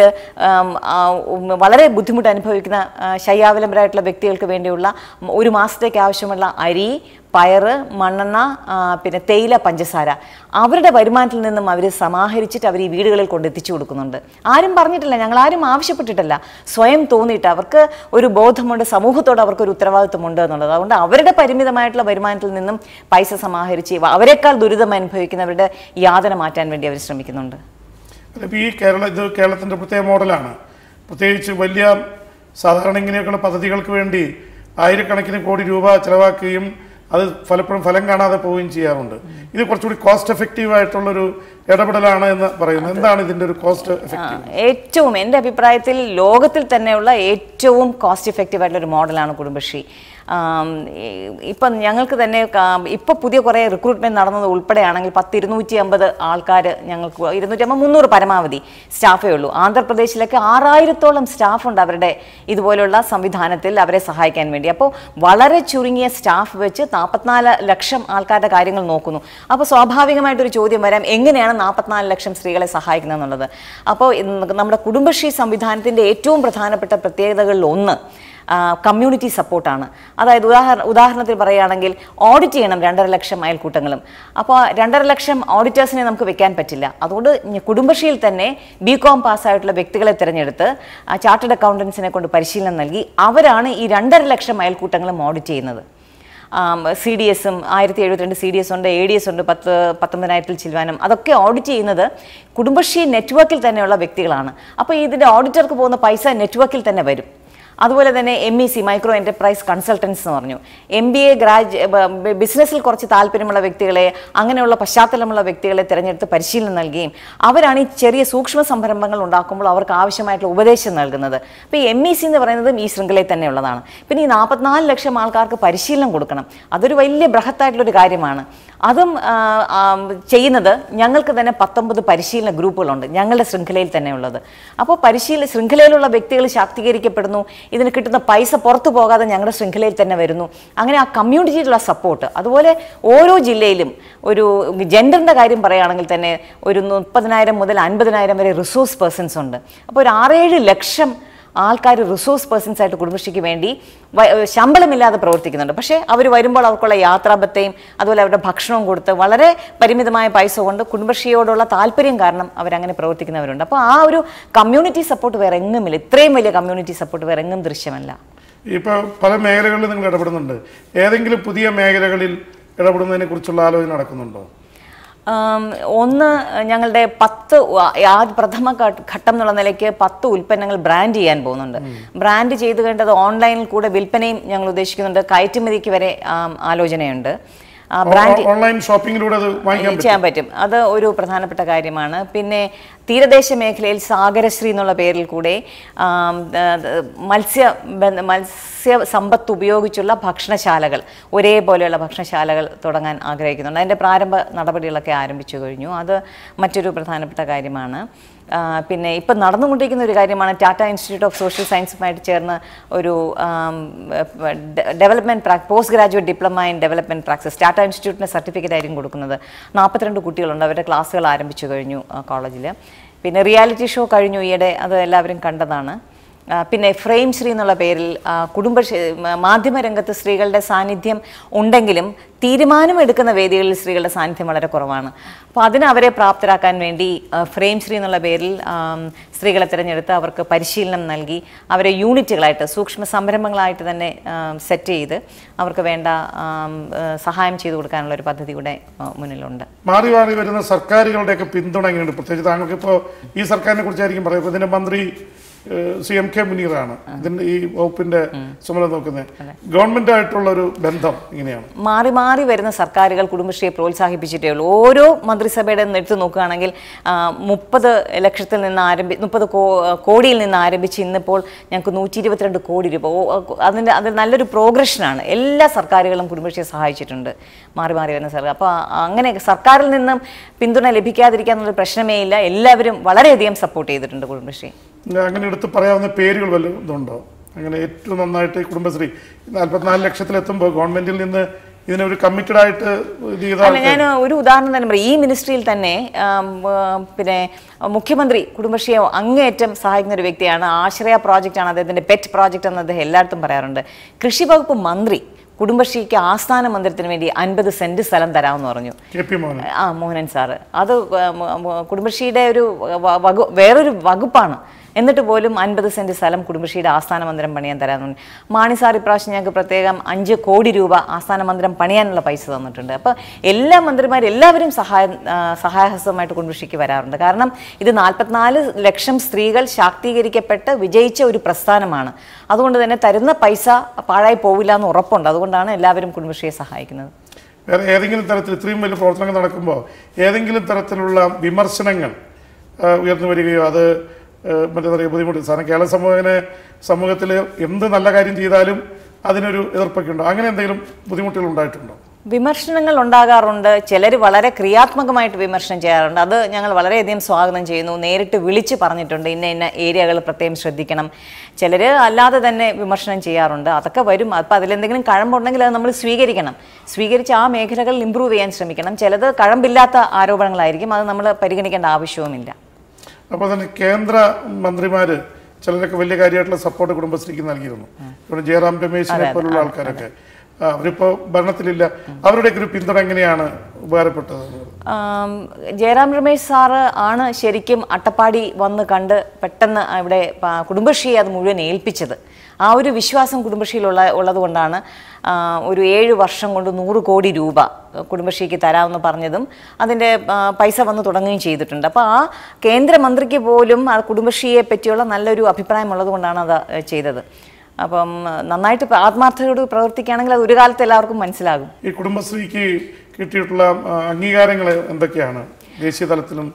വളരെ ബുദ്ധിമുട്ട് അനുഭവിക്കുന്ന ആ, ശയ്യാവലംബരായിട്ടുള്ള വ്യക്തികൾക്ക് വേണ്ടിയുള്ള ഒരു മാസത്തേക്ക് ആവശ്യമുള്ള അരി പയറ് മണ്ണെണ്ണ ആ, പിന്നെ തേയില പഞ്ചസാര അവരുടെ വരുമാനത്തിൽ നിന്നും അവർ സമാഹരിച്ചിട്ട് അവർ ഈ വീടുകളിൽ കൊണ്ടെത്തിച്ചു കൊടുക്കുന്നുണ്ട് ആരും പറഞ്ഞിട്ടില്ല ഞങ്ങൾ ആരും ആവശ്യപ്പെട്ടിട്ടില്ല സ്വയം തോന്നിയിട്ട് അവർക്ക് ഒരു ബോധമുണ്ട് സമൂഹത്തോട് അവർക്കൊരു ഉത്തരവാദിത്വമുണ്ട് എന്നുള്ളത് അതുകൊണ്ട് അവരുടെ പരിമിതമായിട്ടുള്ള വരുമാനത്തിൽ നിന്നും പൈസ സമാഹരിച്ച് അവരെക്കാൾ ദുരിതം അനുഭവിക്കുന്നവരുടെ യാതന മാറ്റാൻ വേണ്ടി അവർ ശ്രമിക്കുന്നുണ്ട് ഇപ്പോൾ ഈ കേരള ഇത് കേരളത്തിൻ്റെ പ്രത്യേക മോഡലാണ് പ്രത്യേകിച്ച് വലിയ സാധാരണ ഇങ്ങനെയൊക്കെയുള്ള പദ്ധതികൾക്ക് വേണ്ടി ആയിരക്കണക്കിന് കോടി രൂപ ചെലവാക്കുകയും അത് ഫലപ്പോഴും ഫലം കാണാതെ പോവുകയും ചെയ്യാറുണ്ട് ഇത് കുറച്ചുകൂടി കോസ്റ്റ് എഫക്റ്റീവ് ആയിട്ടുള്ളൊരു ഇടപെടലാണ് എന്ന് പറയുന്നത് എന്താണ് ഇതിൻ്റെ ഒരു കോസ്റ്റ് എഫക്റ്റീവ് ആ, ഏറ്റവും എൻ്റെ അഭിപ്രായത്തിൽ ലോകത്തിൽ തന്നെയുള്ള ഏറ്റവും കോസ്റ്റ് ഇഫക്റ്റീവ് ആയിട്ടുള്ള ഒരു മോഡലാണ് കുടുംബശ്രീ ആം, ഈ- ഇപ്പം ഞങ്ങൾക്ക് തന്നെ ഇപ്പോൾ പുതിയ കുറേ റിക്രൂട്ട്മെൻറ്റ് നടന്നത് ഉൾപ്പെടെയാണെങ്കിൽ പത്ത് ഇരുന്നൂറ്റി അമ്പത് ആൾക്കാർ ഞങ്ങൾക്ക് ഇരുന്നൂറ്റി അമ്പത് മുന്നൂറ് പരമാവധി സ്റ്റാഫേ ഉള്ളൂ ആന്ധ്രാപ്രദേശിലൊക്കെ ആറായിരത്തോളം സ്റ്റാഫുണ്ട് അവരുടെ ഇതുപോലുള്ള സംവിധാനത്തിൽ അവരെ സഹായിക്കാൻ വേണ്ടി അപ്പോൾ വളരെ ചുരുങ്ങിയ സ്റ്റാഫ് വെച്ച് നാൽപ്പത്തിനാല് ലക്ഷം ആൾക്കാരുടെ കാര്യങ്ങൾ നോക്കുന്നു അപ്പോൾ സ്വാഭാവികമായിട്ടൊരു ചോദ്യം വരാം എങ്ങനെയാണ് നാൽപ്പത്തിനാല് ലക്ഷം സ്ത്രീകളെ സഹായിക്കുന്നത് എന്നുള്ളത് അപ്പോൾ ഇന്ന് നമ്മുടെ കുടുംബശ്രീ സംവിധാനത്തിൻ്റെ ഏറ്റവും പ്രധാനപ്പെട്ട പ്രത്യേകതകളിൽ ഒന്ന് കമ്മ്യൂണിറ്റി സപ്പോർട്ടാണ് അതായത് ഉദാഹരണ ഉദാഹരണത്തിൽ പറയുകയാണെങ്കിൽ ഓഡിറ്റ് ചെയ്യണം രണ്ടര ലക്ഷം അയൽക്കൂട്ടങ്ങളും അപ്പോൾ രണ്ടര ലക്ഷം ഓഡിറ്റേഴ്സിനെ നമുക്ക് വെക്കാൻ പറ്റില്ല അതുകൊണ്ട് ഞ- കുടുംബശ്രീയിൽ തന്നെ ബി കോം പാസ്സായിട്ടുള്ള വ്യക്തികളെ തിരഞ്ഞെടുത്ത് ചാർട്ടേഡ് അക്കൗണ്ടൻസിനെ കൊണ്ട് പരിശീലനം നൽകി അവരാണ് ഈ രണ്ടര ലക്ഷം അയൽക്കൂട്ടങ്ങളും ഓഡിറ്റ് ചെയ്യുന്നത് സി ഡി എസും ആയിരത്തി എഴുപത്തിരണ്ട് സി ഡി എസ് ഉണ്ട് എ ഡി എസ് ഉണ്ട് പത്ത് പത്തൊമ്പതിനായിരത്തിൽ ചിൽവാനം അതൊക്കെ ഓഡിറ്റ് ചെയ്യുന്നത് കുടുംബശ്രീ നെറ്റ്വർക്കിൽ തന്നെയുള്ള വ്യക്തികളാണ് അപ്പോൾ ഇതിൻ്റെ ഓഡിറ്റർക്ക് പോകുന്ന പൈസ നെറ്റ്വർക്കിൽ തന്നെ വരും അതുപോലെ തന്നെ M E C micro enterprise consultants എന്ന് പറഞ്ഞു എം ബി എ ഗ്രാജ് ബിസിനസ്സിൽ കുറച്ച് താല്പര്യമുള്ള വ്യക്തികളെ അങ്ങനെയുള്ള പശ്ചാത്തലമുള്ള വ്യക്തികളെ തിരഞ്ഞെടുത്ത് പരിശീലനം നൽകുകയും അവരാണ് ഈ ചെറിയ സൂക്ഷ്മ സംരംഭങ്ങൾ ഉണ്ടാക്കുമ്പോൾ അവർക്ക് ആവശ്യമായിട്ടുള്ള ഉപദേശം നൽകുന്നത് അപ്പോൾ ഈ എം ഇ സി എന്ന് പറയുന്നതും ഈ ശൃംഖലയിൽ തന്നെയുള്ളതാണ് പിന്നെ ഈ നാൽപ്പത്തിനാല് ലക്ഷം ആൾക്കാർക്ക് പരിശീലനം കൊടുക്കണം അതൊരു വലിയ ബൃഹത്തായിട്ടുള്ളൊരു കാര്യമാണ് അതും ആ, ആ, ചെയ്യുന്നത് ഞങ്ങൾക്ക് തന്നെ പത്തൊമ്പത് പരിശീലന ഗ്രൂപ്പുകളുണ്ട് ഞങ്ങളുടെ ശൃംഖലയിൽ തന്നെയുള്ളത് അപ്പോൾ പരിശീലന ശൃംഖലയിലുള്ള വ്യക്തികൾ ശാക്തീകരിക്കപ്പെടുന്നു ഇതിന് കിട്ടുന്ന പൈസ പുറത്തു പോകാതെ ഞങ്ങളുടെ ശൃംഖലയിൽ തന്നെ വരുന്നു അങ്ങനെ ആ കമ്മ്യൂണിറ്റിയിലുള്ള സപ്പോർട്ട് അതുപോലെ ഓരോ ജില്ലയിലും ഒരു ജെൻഡറിൻ്റെ കാര്യം പറയുകയാണെങ്കിൽ തന്നെ ഒരു മുപ്പതിനായിരം മുതൽ അൻപതിനായിരം വരെ റിസോഴ്സ് പേഴ്സൺസ് ഉണ്ട് അപ്പോൾ ഒരു ആറേഴ് ലക്ഷം ആൾക്കാർ റിസോഴ്സ് പേഴ്സൺസ് ആയിട്ട് കുടുംബശ്രീക്ക് വേണ്ടി വ- ഏഹ് ശമ്പളമില്ലാതെ പ്രവർത്തിക്കുന്നുണ്ട് പക്ഷേ അവർ വരുമ്പോൾ അവർക്കുള്ള യാത്രാബത്തയും അതുപോലെ അവരുടെ ഭക്ഷണവും കൊടുത്ത് വളരെ പരിമിതമായ പൈസ കൊണ്ട് കുടുംബശ്രീയോടുള്ള താല്പര്യം കാരണം അവരങ്ങനെ പ്രവർത്തിക്കുന്നവരുണ്ട് അപ്പോൾ ആ ഒരു കമ്മ്യൂണിറ്റി സപ്പോർട്ട് വേറെ എങ്ങുമില്ല ഇത്രയും വലിയ കമ്മ്യൂണിറ്റി സപ്പോർട്ട് വേറെ എങ്ങും ദൃശ്യമല്ല ഇപ്പോൾ പല മേഖലകളിൽ നിങ്ങൾ ഇടപെടുന്നുണ്ട് ഏതെങ്കിലും പുതിയ മേഖലകളിൽ ഇടപെടുന്നതിനെ കുറിച്ചുള്ള ആലോചന നടക്കുന്നുണ്ടോ ആം, ഒന്ന് ഞങ്ങളുടെ പത്ത് വ- ആദ്യ പ്രഥമ ഘ- ഘട്ടം എന്നുള്ള നിലയ്ക്ക് പത്ത് ഉൽപ്പന്നങ്ങൾ ബ്രാൻഡ് ചെയ്യാൻ പോകുന്നുണ്ട് ബ്രാൻഡ് ചെയ്ത് കണ്ടത് ഓൺലൈനിൽ കൂടെ വിൽപ്പനയും ഞങ്ങൾ ഉദ്ദേശിക്കുന്നുണ്ട് കയറ്റുമതിക്ക് വരെ ആം, ആലോചനയുണ്ട് ആ, ബ്രാൻഡ് ഓ- ഓൺലൈൻ ഷോപ്പിങ്ങിലൂടെ അത് വാങ്ങിക്കാൻ പറ്റും ചെയ്യാൻ പറ്റും അത് ഒരു പ്രധാനപ്പെട്ട കാര്യമാണ് പിന്നെ തീരദേശ മേഖലയിൽ സാഗരശ്രീ എന്നുള്ള പേരിൽ കൂടെ ആം, ആ, ആ, മത്സ്യ ബന്ധ- മത്സ്യ സമ്പത്ത് ഉപയോഗിച്ചുള്ള ഭക്ഷണശാലകൾ ഒരേപോലെയുള്ള ഭക്ഷണശാലകൾ തുടങ്ങാൻ ആഗ്രഹിക്കുന്നുണ്ട് അതിൻ്റെ പ്രാരംഭ നടപടികളൊക്കെ ആരംഭിച്ചു കഴിഞ്ഞു അത് മറ്റൊരു പ്രധാനപ്പെട്ട കാര്യമാണ് ആ, പിന്നെ ഇപ്പം നടന്നുകൊണ്ടിരിക്കുന്ന ഒരു കാര്യമാണ് ടാറ്റ ഇൻസ്റ്റിറ്റ്യൂട്ട് ഓഫ് സോഷ്യൽ സയൻസുമായിട്ട് ചേർന്ന് ഒരു ഡെവലപ്മെൻറ്റ് പ്രാക് post graduate diploma in development practice Tata ഇൻസ്റ്റിറ്റ്യൂട്ടിന് സർട്ടിഫിക്കറ്റ് ആയിരിക്കും കൊടുക്കുന്നത് നാൽപ്പത്തിരണ്ട് കുട്ടികളുണ്ട് അവരുടെ ക്ലാസ്സുകൾ ആരംഭിച്ചു കഴിഞ്ഞു കോളേജിൽ പിന്നെ റിയാലിറ്റി ഷോ കഴിഞ്ഞു ഈയിടെ അത് എല്ലാവരും കണ്ടതാണ് ആ, പിന്നെ ഫ്രെയിം ശ്രീ എന്നുള്ള പേരിൽ ആ, കുടുംബ മാധ്യമരംഗത്ത് സ്ത്രീകളുടെ സാന്നിധ്യം ഉണ്ടെങ്കിലും തീരുമാനമെടുക്കുന്ന വേദികളിൽ സ്ത്രീകളുടെ സാന്നിധ്യം വളരെ കുറവാണ് അപ്പോൾ അതിന് അവരെ പ്രാപ്തരാക്കാൻ വേണ്ടി ആ, ഫ്രെയിം ശ്രീ എന്നുള്ള പേരിൽ ആം, സ്ത്രീകളെ തിരഞ്ഞെടുത്ത് അവർക്ക് പരിശീലനം നൽകി അവരെ യൂണിറ്റുകളായിട്ട് സൂക്ഷ്മ സംരംഭങ്ങളായിട്ട് തന്നെ ആം, സെറ്റ് ചെയ്ത് അവർക്ക് വേണ്ട ആം, ആ, സഹായം ചെയ്തു കൊടുക്കാനുള്ള ഒരു പദ്ധതി കൂടെ ആ, മുന്നിലുണ്ട് മാറി മാറി വരുന്ന സർക്കാരുകളുടെയൊക്കെ പിന്തുണ എങ്ങനെയുണ്ട് പ്രത്യേകിച്ച് താങ്കൾക്ക് ഇപ്പോൾ ഈ സർക്കാരിനെ കുറിച്ചായിരിക്കും പറയുന്നത് ഇതിൻ്റെ മന്ത്രി സി എം കെ മുനീറാണ് ഇതിന്റെ ഈ വകുപ്പിന്റെ ചുമതല നോക്കുന്നത് ഗവൺമെന്റ് ആയിട്ടുള്ള ഒരു ബന്ധം ഇങ്ങനെയാണ് മാറി മാറി വരുന്ന സർക്കാരുകൾ കുടുംബശ്രീയെ പ്രോത്സാഹിപ്പിച്ചിട്ടേ ഉള്ളൂ ഓരോ മന്ത്രിസഭയുടെ നിന്ന് എടുത്തു നോക്കുകയാണെങ്കിൽ മുപ്പത് ലക്ഷത്തിൽ നിന്ന് ആരംഭി മുപ്പത് കോടിയിൽ നിന്ന് ആരംഭിച്ച് ഇന്നിപ്പോൾ ഞങ്ങൾക്ക് നൂറ്റി ഇരുപത്തിരണ്ട് കോടി രൂപ ഓ, അതിൻ്റെ അത് നല്ലൊരു പ്രോഗ്രഷനാണ് എല്ലാ സർക്കാരുകളും കുടുംബശ്രീയെ സഹായിച്ചിട്ടുണ്ട് മാറി മാറി വരുന്ന സർക്കാർ അപ്പോൾ അങ്ങനെ സർക്കാരിൽ നിന്നും പിന്തുണ ലഭിക്കാതിരിക്കുക എന്നുള്ള പ്രശ്നമേ ഇല്ല എല്ലാവരും വളരെയധികം സപ്പോർട്ട് ചെയ്തിട്ടുണ്ട് കുടുംബശ്രീ അങ്ങനെ എടുത്ത് പറയാവുന്ന പേരുകൾ വല്ലതും ഇതുണ്ടോ അങ്ങനെ ഏറ്റവും നന്നായിട്ട് ഈ കുടുംബശ്രീ നാൽപ്പത്തിനാല് ലക്ഷത്തിലെത്തുമ്പോൾ ഗവൺമെന്റിൽ നിന്ന് ഇതിനൊരു കമ്മിറ്റഡ് ആയിട്ട് ഇത് ചെയ്ത അല്ല ഞാൻ ഒരു ഉദാഹരണം തന്നെ പറയാം ഈ മിനിസ്ട്രിയിൽ തന്നെ ആം, ആ, പിന്നെ മുഖ്യമന്ത്രി കുടുംബശ്രീയെ അങ്ങേയറ്റം സഹായിക്കുന്ന ഒരു വ്യക്തിയാണ് ആശ്രയ പ്രോജക്റ്റാണ് അദ്ദേഹത്തിന്റെ പെറ്റ് പ്രോജക്റ്റ് എന്ന് അദ്ദേഹം എല്ലായിടത്തും പറയാറുണ്ട് കൃഷി വകുപ്പ് മന്ത്രി കുടുംബശ്രീക്ക് ആസ്ഥാന മന്ദിരത്തിന് വേണ്ടി അൻപത് സെന്റ് സ്ഥലം തരാമെന്ന് പറഞ്ഞു കെ പി മോഹൻ ആ മോഹനൻ സാറ് അത് വ- മ- മ- കുടുംബശ്രീയുടെ ഒരു വ- വകു വേറൊരു വകുപ്പാണ് എന്നിട്ട് പോലും അൻപത് സെന്റ് സ്ഥലം കുടുംബശ്രീയുടെ ആസ്ഥാന മന്ദിരം പണിയാൻ തരാമെന്ന് മാണി സാർ ഇപ്രാവശ്യം ഞങ്ങൾക്ക് പ്രത്യേകം അഞ്ച് കോടി രൂപ ആസ്ഥാന മന്ദിരം പണിയാനുള്ള പൈസ തന്നിട്ടുണ്ട് അപ്പോൾ എല്ലാ മന്ത്രിമാരും എല്ലാവരും സഹായ ആ, സഹായഹസ്തമായിട്ട് കുടുംബശ്രീക്ക് വരാറുണ്ട് കാരണം ഇത് നാൽപ്പത്തിനാല് ലക്ഷം സ്ത്രീകൾ ശാക്തീകരിക്കപ്പെട്ട് വിജയിച്ച ഒരു പ്രസ്ഥാനമാണ് അതുകൊണ്ട് തന്നെ തരുന്ന പൈസ പാഴായി പോവില്ല എന്ന് ഉറപ്പുണ്ട് അതുകൊണ്ടാണ് എല്ലാവരും കുടുംബശ്രീയെ സഹായിക്കുന്നത് വേറെ ഏതെങ്കിലും തരത്തിൽ ഇത്രയും വലിയ പ്രവർത്തനങ്ങൾ നടക്കുമ്പോൾ ഏതെങ്കിലും തരത്തിലുള്ള വിമർശനങ്ങൾ ആ, ഉയർന്നു വരികയോ അത് ആ, മറ്റേ പറയുക ബുദ്ധിമുട്ട് സാധനം കേരള സമൂഹത്തിന് സമൂഹത്തിൽ എന്ത് നല്ല കാര്യം ചെയ്താലും അതിനൊരു എതിർപ്പൊക്കെ ഉണ്ടോ അങ്ങനെ എന്തെങ്കിലും ബുദ്ധിമുട്ടുകൾ ഉണ്ടായിട്ടുണ്ടോ വിമർശനങ്ങൾ ഉണ്ടാകാറുണ്ട് ചിലർ വളരെ ക്രിയാത്മകമായിട്ട് വിമർശനം ചെയ്യാറുണ്ട് അത് ഞങ്ങൾ വളരെയധികം സ്വാഗതം ചെയ്യുന്നു നേരിട്ട് വിളിച്ച് പറഞ്ഞിട്ടുണ്ട് ഇന്ന ഇന്ന ഏരിയകൾ പ്രത്യേകം ശ്രദ്ധിക്കണം ചിലർ അല്ലാതെ തന്നെ വിമർശനം ചെയ്യാറുണ്ട് അതൊക്കെ വരും അപ്പോൾ അതിലെന്തെങ്കിലും കഴമ്പുണ്ടെങ്കിൽ അത് നമ്മൾ സ്വീകരിക്കണം സ്വീകരിച്ച് ആ മേഖലകളിൽ ഇമ്പ്രൂവ് ചെയ്യാൻ ശ്രമിക്കണം ചിലത് കഴമ്പില്ലാത്ത ആരോപണങ്ങളായിരിക്കും അത് നമ്മൾ പരിഗണിക്കേണ്ട ആവശ്യവുമില്ല അപ്പോൾ തന്നെ കേന്ദ്ര മന്ത്രിമാർ ചിലരൊക്കെ വലിയ കാര്യമായിട്ടുള്ള സപ്പോർട്ട് കുടുംബശ്രീക്ക് നൽകിയിരുന്നു ഇവിടെ ജയറാം രമേശിനെ പോലുള്ള ആൾക്കാരൊക്കെ ആ, അവരിപ്പോ ഭരണത്തിലില്ല അവരുടെയൊക്കെ ഒരു പിന്തുണ എങ്ങനെയാണ് ഉപകാരപ്പെട്ടത് ആം, ജയറാം രമേശ് സാറ് ആണ് ശരിക്കും അട്ടപ്പാടി വന്ന് കണ്ട് പെട്ടെന്ന് ഇവിടെ പ- കുടുംബശ്രീയെ അത് മുഴുവൻ ഏൽപ്പിച്ചത് ആ ഒരു വിശ്വാസം കുടുംബശ്രീയിലുള്ള ഉള്ളത് കൊണ്ടാണ് ആ, ഒരു ഏഴ് വർഷം കൊണ്ട് നൂറ് കോടി രൂപ കുടുംബശ്രീക്ക് തരാമെന്ന് പറഞ്ഞതും അതിൻ്റെ ആ, പൈസ വന്ന് തുടങ്ങുകയും ചെയ്തിട്ടുണ്ട് അപ്പോൾ ആ കേന്ദ്രമന്ത്രിക്ക് പോലും ആ കുടുംബശ്രീയെ പറ്റിയുള്ള നല്ലൊരു അഭിപ്രായം ഉള്ളത് കൊണ്ടാണ് അത് ചെയ്തത് അപ്പം നന്നായിട്ട് ആത്മാർത്ഥതയോട് പ്രവർത്തിക്കുകയാണെങ്കിൽ അത് ഒരു കാലത്ത് എല്ലാവർക്കും മനസ്സിലാകും ഈ കുടുംബശ്രീക്ക് കിട്ടിയിട്ടുള്ള ആ, അംഗീകാരങ്ങൾ എന്തൊക്കെയാണ് ദേശീയ തലത്തിലും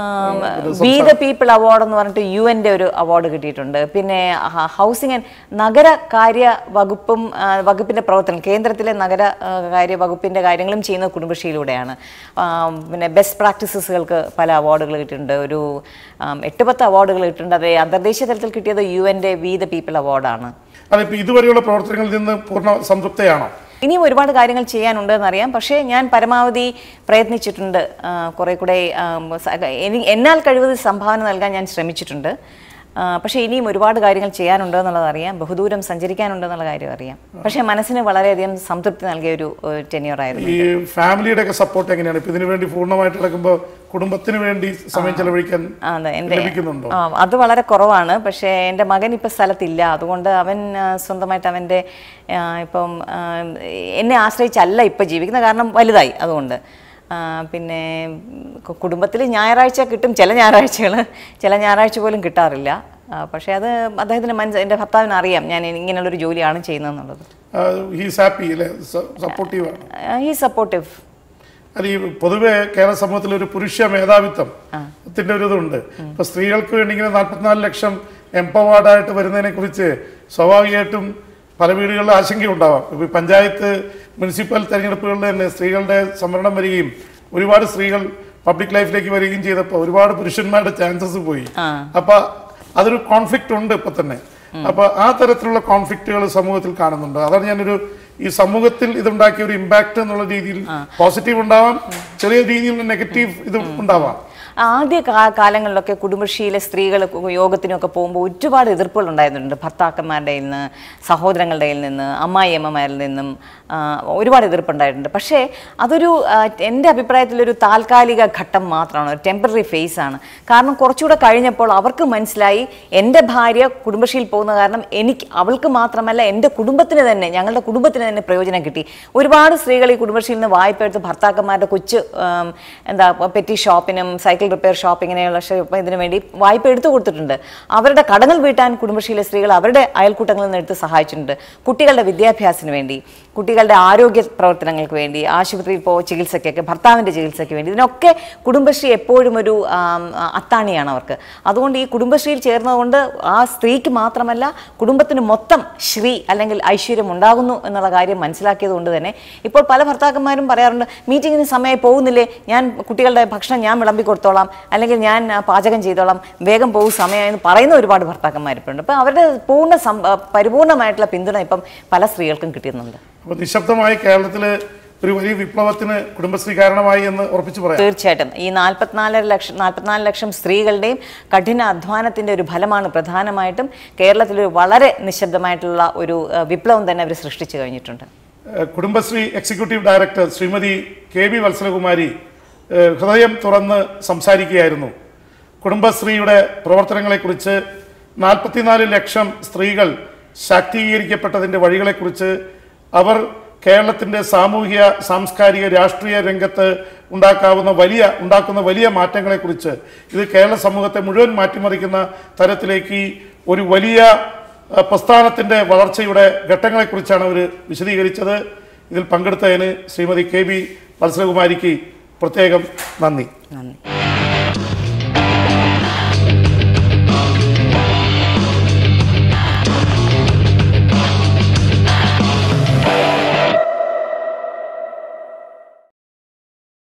വി ദ പീപ്പിൾ അവാർഡ് എന്ന് പറഞ്ഞിട്ട് യു എൻ്റെ ഒരു അവാർഡ് കിട്ടിയിട്ടുണ്ട് പിന്നെ ഹൗസിംഗ് ആൻഡ് നഗരകാര്യ വകുപ്പും ആ, വകുപ്പിൻ്റെ പ്രവർത്തനം കേന്ദ്രത്തിലെ നഗര ആ, കാര്യ വകുപ്പിൻ്റെ കാര്യങ്ങളും ചെയ്യുന്ന കുടുംബശ്രീയിലൂടെയാണ് ആ, പിന്നെ ബെസ്റ്റ് പ്രാക്ടീസസുകൾക്ക് പല അവാർഡുകൾ കിട്ടിയിട്ടുണ്ട് ഒരു ആം, എട്ട് പത്ത് അവാർഡുകൾ കിട്ടിയിട്ടുണ്ട് അത് അന്തർദേശീയ തലത്തിൽ കിട്ടിയത് യു എൻ്റെ വി ദ പീപ്പിൾ അവാർഡാണ് അതിപ്പോ ഇതുവരെയുള്ള പ്രവർത്തനങ്ങളിൽ നിന്ന് പൂർണ്ണ സംതൃപ്തയാണോ ഇനിയും ഒരുപാട് കാര്യങ്ങൾ ചെയ്യാനുണ്ട് എന്നറിയാം പക്ഷേ ഞാൻ പരമാവധി പ്രയത്നിച്ചിട്ടുണ്ട് ആ, കുറെ കൂടെ ആ, സ- എനി- എന്നാൽ കഴിവത് സംഭാവന നൽകാൻ ഞാൻ ശ്രമിച്ചിട്ടുണ്ട് ആ, പക്ഷേ ഇനിയും ഒരുപാട് കാര്യങ്ങൾ ചെയ്യാനുണ്ട് എന്നുള്ളത് അറിയാം ബഹുദൂരം സഞ്ചരിക്കാനുണ്ട് എന്നുള്ള കാര്യം അറിയാം പക്ഷേ മനസ്സിന് വളരെയധികം സംതൃപ്തി നൽകിയ ഒരു ടെന്യൂർ ആയിരുന്നു ഈ ഫാമിലിയുടെ ഒക്കെ സപ്പോർട്ട് എങ്ങനെയാണ് ഇപ്പൊ ഇതിനു വേണ്ടി പൂർണ്ണമായിട്ട് നടക്കുമ്പോൾ കുടുംബത്തിന് വേണ്ടി സമയം ചെലവഴിക്കാൻ ആ, അതെ എൻ്റെ ലഭിക്കുന്നുണ്ടോ ആ, അത് വളരെ കുറവാണ് പക്ഷേ എൻ്റെ മകൻ ഇപ്പം സ്ഥലത്തില്ല അതുകൊണ്ട് അവൻ ആ, സ്വന്തമായിട്ട് അവൻ്റെ ആ, ഇപ്പം ആ, എന്നെ ആശ്രയിച്ചല്ല ഇപ്പം ജീവിക്കുന്നത് കാരണം വലുതായി അതുകൊണ്ട് ആ, പിന്നെ കുടുംബത്തിൽ ഞായറാഴ്ച കിട്ടും ചില ഞായറാഴ്ചകൾ ചില ഞായറാഴ്ച പോലും കിട്ടാറില്ല ആ, പക്ഷേ അത് അദ്ദേഹത്തിന് മനസ്സ് എൻ്റെ ഭർത്താവിന് അറിയാം ഞാൻ ഇങ്ങനെയുള്ളൊരു ജോലിയാണ് ചെയ്യുന്നതെന്നുള്ളത് ഹീസ് ഹാപ്പി അല്ലേ സപ്പോർട്ടീവ് ആണ് ഈ സപ്പോർട്ടീവ് അത് ഈ പൊതുവെ കേരള സമൂഹത്തിൽ ഒരു പുരുഷ മേധാവിത്വം ത്തിന്റെ ഒരു ഇതുണ്ട് ഇപ്പൊ സ്ത്രീകൾക്ക് വേണ്ടി ഇങ്ങനെ നാൽപ്പത്തിനാല് ലക്ഷം എംപവേർഡായിട്ട് വരുന്നതിനെ കുറിച്ച് സ്വാഭാവികമായിട്ടും പല വീടുകളിലും ആശങ്കയുണ്ടാവാം ഇപ്പൊ ഈ പഞ്ചായത്ത് മുനിസിപ്പൽ തെരഞ്ഞെടുപ്പുകളിൽ തന്നെ സ്ത്രീകളുടെ സംവരണം വരികയും ഒരുപാട് സ്ത്രീകൾ പബ്ലിക് ലൈഫിലേക്ക് വരികയും ചെയ്തപ്പോൾ ഒരുപാട് പുരുഷന്മാരുടെ ചാൻസസ് പോയി അപ്പൊ അതൊരു കോൺഫ്ലിക്റ്റ് ഉണ്ട് ഇപ്പൊ തന്നെ അപ്പൊ ആ തരത്തിലുള്ള കോൺഫ്ലിക്റ്റുകൾ സമൂഹത്തിൽ കാണുന്നുണ്ട് അതാണ് ഞാനൊരു ഈ സമൂഹത്തിൽ ഇതുണ്ടാക്കിയ ഒരു ഇമ്പാക്ട് എന്നുള്ള രീതിയിൽ പോസിറ്റീവ് ഉണ്ടാവാം ചെറിയ രീതിയിൽ നെഗറ്റീവ് ഇത് ഉണ്ടാവാം ആദ്യ കാ- കാലങ്ങളിലൊക്കെ കുടുംബശ്രീയിലെ സ്ത്രീകൾ യോഗത്തിനൊക്കെ പോകുമ്പോൾ ഒരുപാട് എതിർപ്പുകൾ ഉണ്ടായിരുന്നുണ്ട് ഭർത്താക്കന്മാരുടെ കയ്യിൽ നിന്ന് സഹോദരങ്ങളുടെ കയ്യിൽ നിന്ന് അമ്മായിയമ്മമാരിൽ നിന്നും ആ, ഒരുപാട് എതിർപ്പുണ്ടായിട്ടുണ്ട് പക്ഷേ അതൊരു ആ, എൻ്റെ അഭിപ്രായത്തിലൊരു താൽക്കാലിക ഘട്ടം മാത്രമാണ് ഒരു ടെമ്പററി ഫേസ് ആണ് കാരണം കുറച്ചുകൂടെ കഴിഞ്ഞപ്പോൾ അവർക്ക് മനസ്സിലായി എൻ്റെ ഭാര്യ കുടുംബശ്രീയിൽ പോകുന്ന കാരണം എനിക്ക് അവൾക്ക് മാത്രമല്ല എൻ്റെ കുടുംബത്തിന് തന്നെ ഞങ്ങളുടെ കുടുംബത്തിന് തന്നെ പ്രയോജനം കിട്ടി ഒരുപാട് സ്ത്രീകൾ ഈ കുടുംബശ്രീയിൽ നിന്ന് വായ്പ എടുത്ത് ഭർത്താക്കന്മാരുടെ കൊച്ചു ആം, എന്താ പെറ്റി ഷോപ്പിനും സൈക്കിൾ സൈക്കിൾ റിപ്പയർ ഷോപ്പ് ഇങ്ങനെയുള്ള ഷോപ്പ് ഇതിനു വേണ്ടി വായ്പ എടുത്തു കൊടുത്തിട്ടുണ്ട് അവരുടെ കടങ്ങൾ വീട്ടാൻ കുടുംബശ്രീയിലെ സ്ത്രീകൾ അവരുടെ അയൽക്കൂട്ടങ്ങളിൽ നിന്ന് എടുത്ത് സഹായിച്ചിട്ടുണ്ട് കുട്ടികളുടെ വിദ്യാഭ്യാസത്തിന് വേണ്ടി കുട്ടികളുടെ ആരോഗ്യ പ്രവർത്തനങ്ങൾക്ക് വേണ്ടി ആശുപത്രിയിൽ പോ ചികിത്സയ്ക്കൊക്കെ ഭർത്താവിൻ്റെ ചികിത്സയ്ക്ക് വേണ്ടി ഇതിനൊക്കെ കുടുംബശ്രീ എപ്പോഴും ഒരു ആം, അത്താണിയാണ് അവർക്ക് അതുകൊണ്ട് ഈ കുടുംബശ്രീയിൽ ചേർന്നതുകൊണ്ട് ആ സ്ത്രീക്ക് മാത്രമല്ല കുടുംബത്തിന് മൊത്തം ശ്രീ അല്ലെങ്കിൽ ഐശ്വര്യം ഉണ്ടാകുന്നു എന്നുള്ള കാര്യം മനസ്സിലാക്കിയത് കൊണ്ട് തന്നെ ഇപ്പോൾ പല ഭർത്താക്കന്മാരും പറയാറുണ്ട് മീറ്റിങ്ങിന് സമയം പോകുന്നില്ലേ ഞാൻ കുട്ടികളുടെ ഭക്ഷണം ഞാൻ വിളമ്പി കൊടുത്തോളാം അല്ലെങ്കിൽ ഞാൻ ആ, പാചകം ചെയ്തോളാം വേഗം പോകും സമയമെന്ന് പറയുന്ന ഒരുപാട് ഭർത്താക്കന്മാരിപ്പുണ്ട് അപ്പോൾ അവരുടെ പൂർണ്ണ സം- ആ, പരിപൂർണമായിട്ടുള്ള പിന്തുണ ഇപ്പം പല സ്ത്രീകൾക്കും കിട്ടുന്നുണ്ട് അപ്പോൾ നിശബ്ദമായി കേരളത്തിൽ ഒരു വലിയ വിപ്ലവത്തിന് കുടുംബശ്രീ കാരണമായി എന്ന് ഉറപ്പിച്ചു പറയാം തീർച്ചയായിട്ടും ഈ നാൽപ്പത്തിനാലര ലക്ഷം നാൽപ്പത്തിനാല് ലക്ഷം സ്ത്രീകളുടെയും കഠിന അധ്വാനത്തിന്റെ ഒരു ഫലമാണ് പ്രധാനമായിട്ടും കേരളത്തിൽ ഒരു വളരെ നിശബ്ദമായിട്ടുള്ള ഒരു ആ, വിപ്ലവം തന്നെ അവർ സൃഷ്ടിച്ചു കഴിഞ്ഞിട്ടുണ്ട് ഏഹ് Kudumbashree executive director Shrimati K V Valsalakumari ഏഹ് ഹൃദയം തുറന്ന് സംസാരിക്കുകയായിരുന്നു കുടുംബശ്രീയുടെ പ്രവർത്തനങ്ങളെക്കുറിച്ച് നാൽപ്പത്തിനാല് ലക്ഷം സ്ത്രീകൾ ശാക്തീകരിക്കപ്പെട്ടതിൻ്റെ വഴികളെക്കുറിച്ച് അവർ കേരളത്തിൻ്റെ സാമൂഹിക സാംസ്കാരിക രാഷ്ട്രീയ രംഗത്ത് ഉണ്ടാക്കാവുന്ന വലിയ ഉണ്ടാക്കുന്ന വലിയ മാറ്റങ്ങളെക്കുറിച്ച് ഇത് കേരള സമൂഹത്തെ മുഴുവൻ മാറ്റിമറിക്കുന്ന തരത്തിലേക്ക് ഒരു വലിയ അഹ് പ്രസ്ഥാനത്തിന്റെ വളർച്ചയുടെ ഘട്ടങ്ങളെക്കുറിച്ചാണ് അവർ വിശദീകരിച്ചത് ഇതിൽ പങ്കെടുത്തതിന് ശ്രീമതി കെ ബി വത്സലകുമാരിക്ക് പ്രത്യേകം നന്ദി നന്ദി